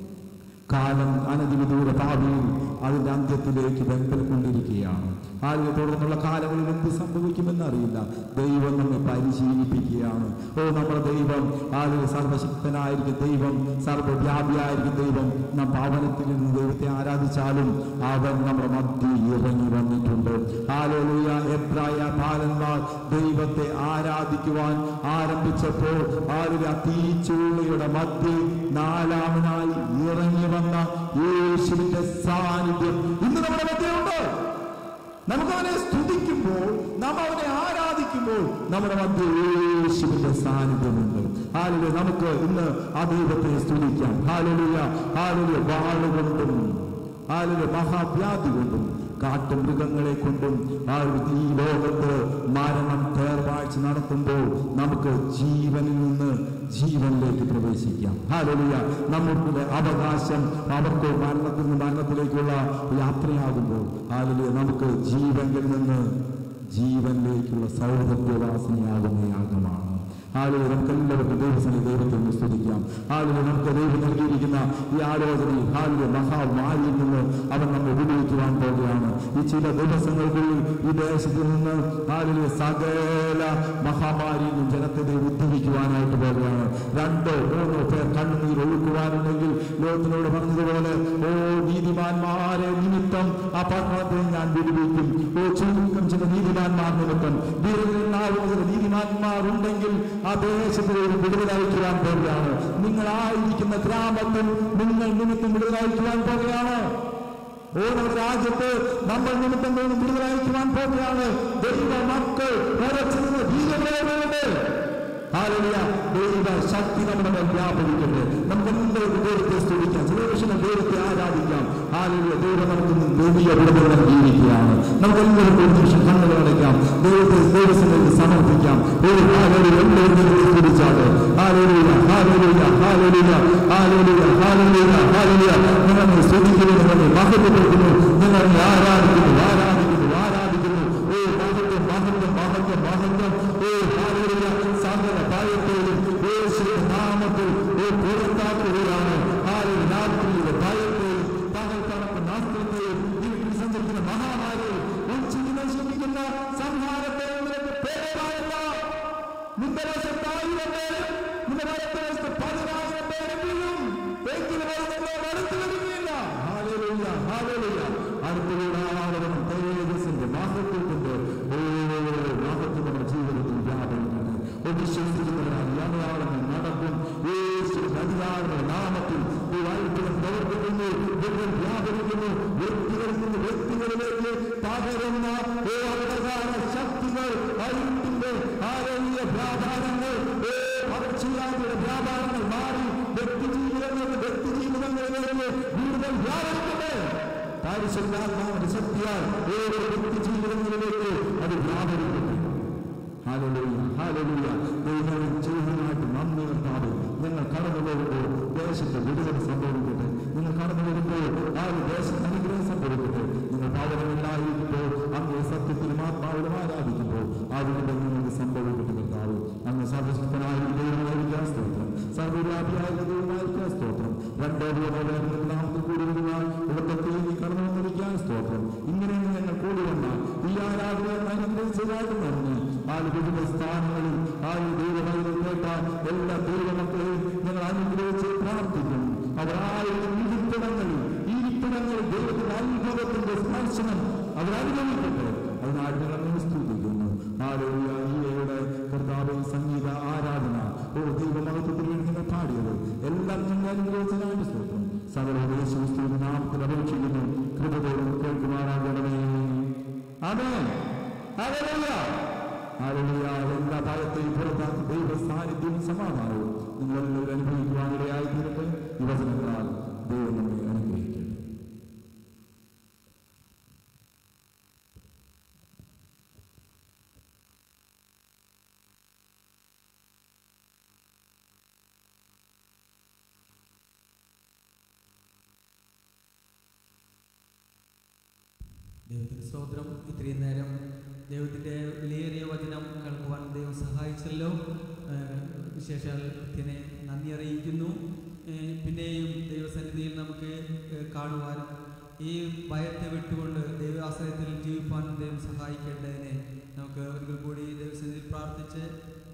കാലം അനധിവിദൂര ഭാവിയിൽ അതിന്റെ അന്ത്യത്തിലേക്ക് ബന്ധപ്പെട്ടുകൊണ്ടിരിക്കുകയാണ് ആളുകൾ തുടർന്നുള്ള കാലങ്ങളിൽ എന്ത് സംഭവിക്കുമെന്ന് അറിയില്ല ദൈവം നമ്മെ പരിശീലിപ്പിക്കുകയാണ് ഓ നമ്മുടെ ദൈവം ആളുകൾ സർവശക്തനായിരിക്കും ദൈവം സർവവ്യാപിയായിരിക്കും ദൈവം നാം ഭവനത്തിൽ നിന്ന് ദൈവത്തെ ആരാധിച്ചാലും അവൻ നമ്മുടെ മധ്യ ഇറങ്ങി വന്നിട്ടുണ്ട് ആലോലുയ എബ്രായ ബാലന്മാർ ദൈവത്തെ ആരാധിക്കുവാൻ ആരംഭിച്ചപ്പോൾ ആളുകൾ തീച്ചുള്ളിയുടെ മധ്യ നാലാമനായി ഇറങ്ങി വന്ന യേശുവിന്റെ സാന്നിധ്യം ഇന്ന് നമ്മുടെ മധ്യമുണ്ട് നമുക്ക് അവനെ സ്തുതിക്കുമ്പോൾ നാം അവനെ ആരാധിക്കുമ്പോൾ നമ്മുടെ മധ്യ യേശുവിന്റെ സാന്നിധ്യമുണ്ട് ഹാലുക നമുക്ക് ഇന്ന് ആ ദൈവത്തെ സ്തുതിക്കാം ഹാലുലിയ ഹാലുലിയ വാളുകൊണ്ടും ഹാലുലിയ മഹാവ്യാധി കൊണ്ടും കാട്ടുമൃഗങ്ങളെ കൊണ്ടും ആ ഈ ലോകത്ത് മരണം തേർവാഴ്ച നടത്തുമ്പോൾ നമുക്ക് ജീവനിൽ നിന്ന് ജീവനിലേക്ക് പ്രവേശിക്കാം ഹാലലിയ നമ്മുടെ അവകാശം അവർക്ക് മരണത്തിൽ നിന്ന് മരണത്തിലേക്കുള്ള യാത്രയാകുമ്പോൾ ഹാലലിയ നമുക്ക് ജീവനിൽ നിന്ന് ജീവനിലേക്കുള്ള സൗഹൃദവാസനയാകുന്ന യാഗമാണ് ആളുകൾ നമുക്ക് എല്ലാവർക്കും ദൈവസനെ ദൈവത്തെ ഒന്ന് സ്തുതിക്കാം ആളുകൾ നമുക്ക് ദൈവം നൽകിയിരിക്കുന്ന ഈ ആലോചനയിൽ ആളുകൾ മഹാമാരിയിൽ നിന്ന് അവൻ നമ്മെ വിടുവിക്കുവാൻ പോവുകയാണ് ഈ ചില ദിവസങ്ങൾക്കുള്ളിൽ ഈ ദേശത്ത് നിന്ന് ആളുകൾ സകല മഹാമാരിയിൽ നിന്നും ജനത്തെ ദൈവം ഉദ്ധരിക്കുവാനായിട്ട് പോവുകയാണ് രണ്ടോ മൂന്നോ പേർ കണ്ണുനീർ ഒഴുക്കുവാനുണ്ടെങ്കിൽ ലോകത്തിനോട് പറഞ്ഞതുപോലെ ഓ നീതിമാന്മാരെ നിമിത്തം ആ പട്ടണത്തെ ഞാൻ വിടുവിക്കും ഓ ചുരുക്കം ചില നീതിമാന്മാർ നിമിത്തം വീരനാകുന്ന ചില നീതിമാന്മാർ ഉണ്ടെങ്കിൽ ആ ദേശത്തിലേക്ക് വിടുതലയക്കുവാൻ പോവുകയാണ് നിങ്ങളായിരിക്കുന്ന ഗ്രാമത്തിൽ നിങ്ങൾ നിമിത്തം വിടുതലയക്കുവാൻ പോവുകയാണ് ഓരോ രാജ്യത്ത് നമ്മൾ നിമിത്തം നിന്ന് വിടുതലയക്കുവാൻ പോവുകയാണ് ദൈവ മക്കൾ ഉറച്ചു നിന്ന് വീരമേറുന്നുണ്ട് ഹാലലിയ ദൈവ ശക്തി നമ്മുടെ മേൽ വ്യാപരിക്കട്ടെ നമുക്ക് എന്തൊരു ദൈവത്തെ സ്തുതിക്കാം സുരക്ഷിത ദൈവത്തെ ആരാധിക്കാം ഹാലലിയ ദൈവം നമുക്ക് വലിയ വിടുതലം ജീവിക്കുകയാണ് നമുക്ക് എല്ലാവർക്കും ഒരു നിമിഷം കണ്ണുകൾ അടയ്ക്കാം ദൈവത്തെ ദൈവസനത്തിൽ സമർപ്പിക്കാം ഒരു ഹാലലിയ എല്ലാവരും ദൈവത്തെ സ്തുതിച്ചാട്ടെ ഹാലലിയ ഹാലലിയ ഹാലലിയ ഹാലലിയ ഹാലലിയ ഹാലലിയ നിങ്ങളെ സ്തുതിക്കുന്നു നിങ്ങളെ മഹത്വപ്പെടുത്തുന്നു നിങ്ങളെ ആരാധിക്കുന്നു ആരാധിക്കുന്നു ആരാധിക്കുന്നു ഓ മഹത്വം മഹത്വം മഹത്വം മഹത്വം ഓ ഹാലലിയ സകല ഭയത്തോടും യേശുവിന്റെ നാമത്തിൽ ഓ പുറത്താക്കുകയാണ് ഹാലലിയ രാത്രിയിലെ ഭയത്തെയും പകൽ കണക്ക് നാസ്ത്രത്തെയും വീട്ടിൽ സഞ്ചരിക്കുന്ന മഹാമാരിയും ഉച്ചയ്ക്ക് നശിപ്പിക്കുന്ന സംഹാരത്തെയും നിനക്ക് പേരായല്ല നിന്റെ വശത്തായിരം പേരും നിന്റെ വലത്തുവശത്ത് പതിനായിരം പേരും വീഴും എങ്കിലും അത് നിങ്ങളെ അടുത്ത് വരികയില്ല ഹാലലിയ ഹാലലിയ അടുത്തുകൂടാവണം തേജസിന്റെ മഹത്വം കൊണ്ട് ഓ മഹത്വം നമ്മുടെ ജീവിതത്തിൽ വ്യാപരിക്കണം ഓ വിശ്വസിക്കുന്നവരാൽ യാതൊരാളെന്ന് നടക്കും യേശുവിന്റെ അധികാരങ്ങളുടെ നാമത്തിൽ ഈ വാഴ്ത്തം പ്രവർത്തിക്കുന്നു നിങ്ങൾ വ്യാപരിക്കുന്നു വ്യക്തികളിൽ നിന്ന് വ്യക്തികളിലേക്ക് പകരുന്ന ഓ അന്ധകാര ശക്തികൾ അഴുത്തിന്റെ ആരോഗ്യ വ്യാപാരങ്ങൾ ഓ പകർച്ചവ്യാധിയുടെ വ്യാപാരങ്ങൾ മാറി വ്യക്തി ജീവിതങ്ങളിൽ വ്യക്തി ജീവിതങ്ങളിലേക്ക് കൂടുതൽ വ്യാപരിക്കട്ടെ പരിശുദ്ധാത്മാവിന്റെ ശക്തിയാൽ ഓരോ വ്യക്തി ജീവിതങ്ങളിലേക്ക് അത് വ്യാപരിക്കട്ടെ ഹാലലൂയ ഹാലലൂയ ദൈവം ചെയ്യുന്നതിനായിട്ട് നന്ദി കർത്താവ് നിങ്ങൾ കടന്നു പോകുമ്പോൾ ദേശത്ത് വിടുതൽ സംഭവിക്കട്ടെ നിങ്ങൾ കടന്നു വരുമ്പോൾ ആ ഒരു ദേശത്ത് അനുഗ്രഹം സംഭവിക്കട്ടെ നിങ്ങൾ പാവനമില്ലായിരിക്കുമ്പോൾ അങ്ങ് സത്യത്തിലും ആത്മാവിലും ആരാധിക്കുമ്പോൾ ആ വിടുതൽ നിങ്ങൾക്ക് സംഭവിക്കട്ടെ കർത്താവ് അങ്ങ് സർവശക്തനായ ദൈവമായിരിക്കാൻ സ്തോത്രം സർവ്വവ്യാപിയായ ദൈവമായിരിക്കാൻ സ്തോത്രം രണ്ടോ മൂന്നോ പേരുടെ നാമത്തിൽ കൂടി വരുവാൻ ഇവിടത്തെ നീ കടന്നു വന്നിരിക്കാൻ സ്തോത്രം ഇങ്ങനെ ഞങ്ങൾ കൂടി വന്ന ഈ ആരാധന അനുഗ്രഹിച്ചതായിട്ട് നന്ദി ആ വിവിധ സ്ഥാനങ്ങളിൽ ആ ദൈവമൈകൾ കേട്ട എല്ലാ ദൈവമക്കളെയും ഞങ്ങൾ അനുഗ്രഹിച്ച് പ്രാർത്ഥിക്കും അവരായിരിക്കും ഇരിപ്പിടങ്ങളിൽ ഈ ഇരിപ്പിടങ്ങളിൽ ദൈവത്തിന്റെ അനുഭവത്തിന്റെ സ്പർശനം അവർ അനുഭവിക്കട്ടെ അതിനായിട്ട് ഞങ്ങൾ അങ്ങ് സ്തുതിക്കുന്നു ആരോഗ്യ ഈയയുടെ കർത്താവ് സംഗീത ആരാധന ഓ ദൈവമഹത്വത്തിന് വേണ്ടി നിങ്ങൾ പാടിയത് എല്ലാം ഞങ്ങൾ അനുഗ്രഹിച്ചതായിട്ട് സ്തോത്രം സകല യേശുക്രിസ്തുവിന്റെ നാമത്തിൽ അപേക്ഷിക്കുന്നു കൃപതോടും കേൾക്കുമാറാകണമേ അതെ ഹല്ലേലൂയ ഹല്ലേലൂയ എല്ലാ ഭയത്തെയും പുറത്താക്കി ദൈവ സാന്നിധ്യവും സമാധാനവും നിങ്ങളെല്ലാവരും അനുഭവിക്കുവാനിടയായി തീരട്ടെ ഈ വചനങ്ങളാൽ ദൈവം നമ്മെ അനുഗ്രഹിക്കട്ടെ ദൈവത്തിന് സ്തോത്രം ഇത്രയും നേരം ദൈവത്തിൻ്റെ വിലയേറിയ വചനം കേൾക്കുവാൻ ദൈവം സഹായിച്ചല്ലോ ഏഹ് വിശേഷാൽ ഭക്തിനെ നന്ദി അറിയിക്കുന്നു ഏഹ് പിന്നെയും ദൈവസന്നിധിയിൽ നമുക്ക് ഏഹ് കാണുവാനും ഈ ഭയത്തെ വിട്ടുകൊണ്ട് ദൈവാശ്രയത്തിൽ ജീവിപ്പാനും ദൈവം സഹായിക്കേണ്ടതിനെ നമുക്ക് ഒരിക്കൽ കൂടി ദൈവസന്നിധിയിൽ പ്രാർത്ഥിച്ച്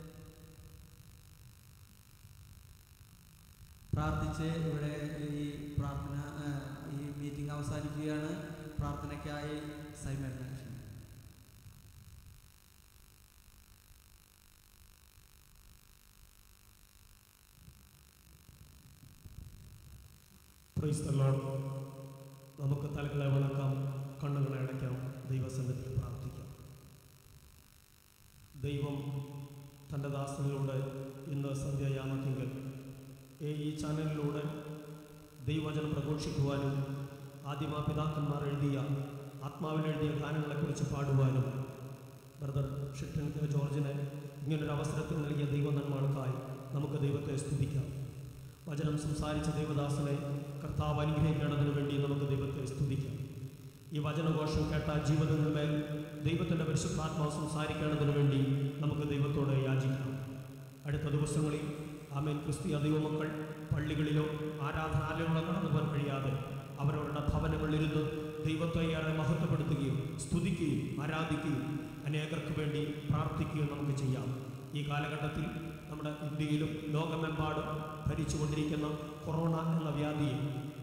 പ്രാർത്ഥിച്ച് ഇവിടെ ഈ പ്രാർത്ഥന ആ, ഈ മീറ്റിംഗ് അവസാനിക്കുകയാണ് പ്രാർത്ഥനയ്ക്കായി സൈമൻ ക്ഷണിക്കുന്നു. പ്രൈസ് ദ ലോർഡ് നമുക്ക് തലകളെ വണക്കാം കണ്ണുകളെ അടയ്ക്കാം ദൈവസന്നിധിയിൽ പ്രാർത്ഥിക്കാം ദൈവം തൻ്റെ ദാസനിലൂടെ ഇന്ന് സന്ധ്യായാമത്തിങ്കൽ ഈ ഈ ചാനലിലൂടെ ദൈവവചനം പ്രഘോഷിക്കുവാനും ആദിമാ പിതാക്കന്മാർ എഴുതിയ ആത്മാവിൽ എഴുതിയ ഗാനങ്ങളെക്കുറിച്ച് പാടുവാനും ബ്രദർ ഷിട്ടൻ കെ ജോർജിന് ഇങ്ങനൊരു അവസരത്തിൽ നൽകിയ ദൈവനന്മകൾക്കായി നമുക്ക് ദൈവത്തെ സ്തുതിക്കാം വചനം സംസാരിച്ച ദൈവദാസനെ കർത്താവ് അനുഗ്രഹിക്കേണ്ടതിനു വേണ്ടി നമുക്ക് ദൈവത്തെ സ്തുതിക്കാം ഈ വചനഘോഷം കേട്ട ജീവിതങ്ങളിന്മേൽ ദൈവത്തിൻ്റെ പരിശുദ്ധാത്മാവ് സംസാരിക്കേണ്ടതിനു വേണ്ടി നമുക്ക് ദൈവത്തോട് യാചിക്കാം അടുത്ത ദിവസങ്ങളിൽ ആമേൻ ക്രിസ്തീയ ദൈവമക്കൾ പള്ളികളിലോ ആരാധനാലയങ്ങളോ കടന്നു പോകാൻ കഴിയാതെ അവരവരുടെ ഭവനങ്ങളിലിരുന്ന് ദൈവത്തെ ഏറെ മഹത്വപ്പെടുത്തുകയും സ്തുതിക്കുകയും ആരാധിക്കുകയും അനേകർക്ക് വേണ്ടി പ്രാർത്ഥിക്കുകയും നമുക്ക് ചെയ്യാം ഈ കാലഘട്ടത്തിൽ നമ്മുടെ ഇന്ത്യയിലും ലോകമെമ്പാടും ഭരിച്ചുകൊണ്ടിരിക്കുന്ന കൊറോണ എന്ന വ്യാധിയെ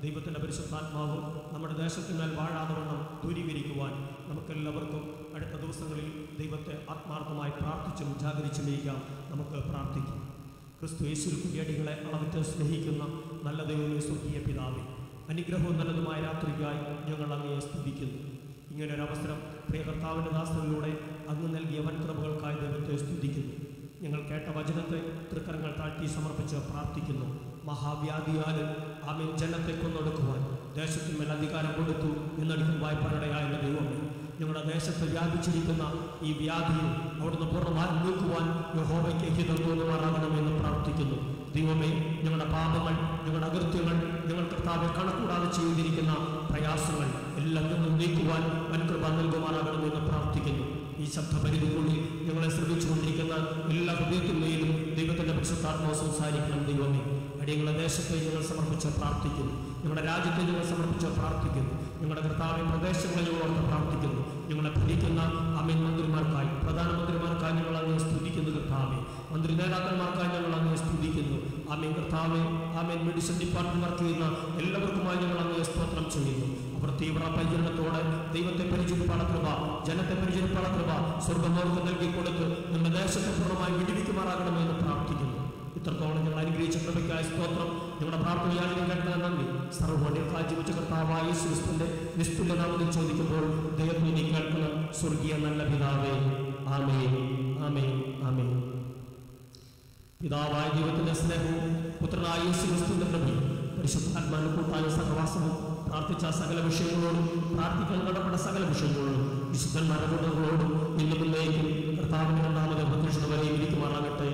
ദൈവത്തിൻ്റെ പരിശുദ്ധാത്മാവ് നമ്മുടെ ദേശത്തിന്മേൽ വാഴാതെ വണ്ണം ദൂരീകരിക്കുവാൻ നമുക്കെല്ലാവർക്കും അടുത്ത ദിവസങ്ങളിൽ ദൈവത്തെ ആത്മാർത്ഥമായി പ്രാർത്ഥിച്ചും ജാഗരിച്ചും ഇരിക്കാം നമുക്ക് പ്രാർത്ഥിക്കാം ക്രിസ്തു യേശുവിൽ കുടിയടികളെ അളവിട്ട് സ്നേഹിക്കുന്ന നല്ല ദൈവമേ സ്വർഗീയ പിതാവേ അനുഗ്രഹവും നല്ലതുമായ രാത്രിക്കായി ഞങ്ങൾ അങ്ങയെ സ്തുതിക്കുന്നു ഇങ്ങനെ ഒരു അവസരം പ്രിയ കർത്താവിൻ്റെ ദാസനിലൂടെ അങ്ങ് നൽകിയ വൻകൃപകൾക്കായി ദൈവത്തെ സ്തുതിക്കുന്നു ഞങ്ങൾ കേട്ട വചനത്തെ തൃക്കരങ്ങൾ താഴ്ത്തി സമർപ്പിച്ച് പ്രാർത്ഥിക്കുന്നു മഹാവ്യാധിയാൽ ആമീൻ ജനത്തെ കൊന്നൊടുക്കുവാൻ ദേശത്തിന്മേൽ അധികാരം കൊടുത്തു എന്നടിക്കും വായ്പടയായ ദൈവമേ ഞങ്ങളുടെ ദേശത്ത് വ്യാപിച്ചിരിക്കുന്ന ഈ വ്യാധിയെ അവിടുന്ന് പൂർണ്ണമായും നീക്കുവാൻ യഹോവയ്ക്ക് ഹിതം തോന്നുമാറാകണമെന്ന് പ്രാർത്ഥിക്കുന്നു ദൈവമേ ഞങ്ങളുടെ പാപങ്ങൾ ഞങ്ങളുടെ അകൃത്യങ്ങൾ ഞങ്ങൾ കർത്താവെ കണക്കൂടാതെ ചെയ്തിരിക്കുന്ന പ്രയാസങ്ങൾ എല്ലാം ഞങ്ങൾ നീക്കുവാൻ വൻകൃപ നൽകുമാറാകണമെന്ന് പ്രാർത്ഥിക്കുന്നു ഈ ശബ്ദപരിധിക്കുള്ളിൽ ഞങ്ങളെ ശ്രമിച്ചുകൊണ്ടിരിക്കുന്ന എല്ലാ ഹൃദയത്തിന്മേലും ദൈവത്തിന്റെ പരിശുദ്ധാത്മാവ് സംസാരിക്കണം ദൈവമേ അടിയങ്ങളുടെ ദേശത്തെ ഞങ്ങൾ സമർപ്പിച്ച് പ്രാർത്ഥിക്കുന്നു ഞങ്ങളുടെ രാജ്യത്തെ ഞങ്ങൾ സമർപ്പിച്ച് പ്രാർത്ഥിക്കുന്നു ഞങ്ങളുടെ കർത്താവെ പ്രദേശങ്ങളെ ഞങ്ങൾ ഓർത്ത് പ്രാർത്ഥിക്കുന്നു ഞങ്ങളെ ഭരിക്കുന്ന അമീൻ മന്ത്രിമാർക്കായി പ്രധാനമന്ത്രിമാർക്കായി ഞങ്ങൾ അങ്ങനെ സ്തുതിക്കുന്നു കർത്താവെ മന്ത്രി നേതാക്കന്മാർക്കായി ഞങ്ങൾ അങ്ങനെ സ്തുതിക്കുന്നു ആമീൻ കർത്താവെ ആമീൻ മെഡിസിൻ ഡിപ്പാർട്ട്മെന്റ് വർക്ക് ചെയ്യുന്ന എല്ലാവർക്കുമായി ഞങ്ങൾ അങ്ങനെ സ്തോത്രം ചെയ്യുന്നു അവർ തീവ്ര പരിചരണത്തോടെ ദൈവത്തെ പരിചരിപ്പാള കൃപ ജനത്തെ പരിചരിപ്പാള കൃപ സ്വർഗമോർക്ക് നൽകി കൊടുത്ത് നമ്മുടെ ദേശത്തെ പൂർണ്ണമായി വിടുവിക്കുമാറാകണമെന്ന് പ്രാർത്ഥിക്കുന്നു ഇത്രത്തോളം ഞങ്ങൾ അനുഗ്രഹിച്ച കൃപയ്ക്കായ സ്തോത്രം ഞങ്ങളുടെ പ്രാർത്ഥനയാളികൾ കേട്ടത് നന്ദി സർവ്വോണിൽ കാഴ്ചവെച്ച കർത്താവായ യേശുക്രിസ്തുവിന്റെ നിസ്തുല്യ നാമത്തിൽ ചോദിക്കുമ്പോൾ ദൈവത്തിന് നീ കേൾക്കുന്ന സ്വർഗീയ നല്ല പിതാവേ ആമേ ആമേ ആമേ പിതാവായ ദൈവത്തിന്റെ സ്നേഹവും പുത്രനായ യേശുക്രിസ്തുവിന്റെ കൃപയും പരിശുദ്ധാത്മാവിന്റെ കൂട്ടായ സഹവാസവും പ്രാർത്ഥിച്ച സകല വിഷയങ്ങളോടും പ്രാർത്ഥിക്കാൻ കടപ്പെട്ട സകല വിഷയങ്ങളോടും വിശുദ്ധന്മാരുടെ കൂട്ടങ്ങളോടും ഇന്നും ഇന്നേക്കും കർത്താവിന്റെ രണ്ടാമത് പ്രത്യക്ഷത വരെ ഇരിക്കുമാറാകട്ടെ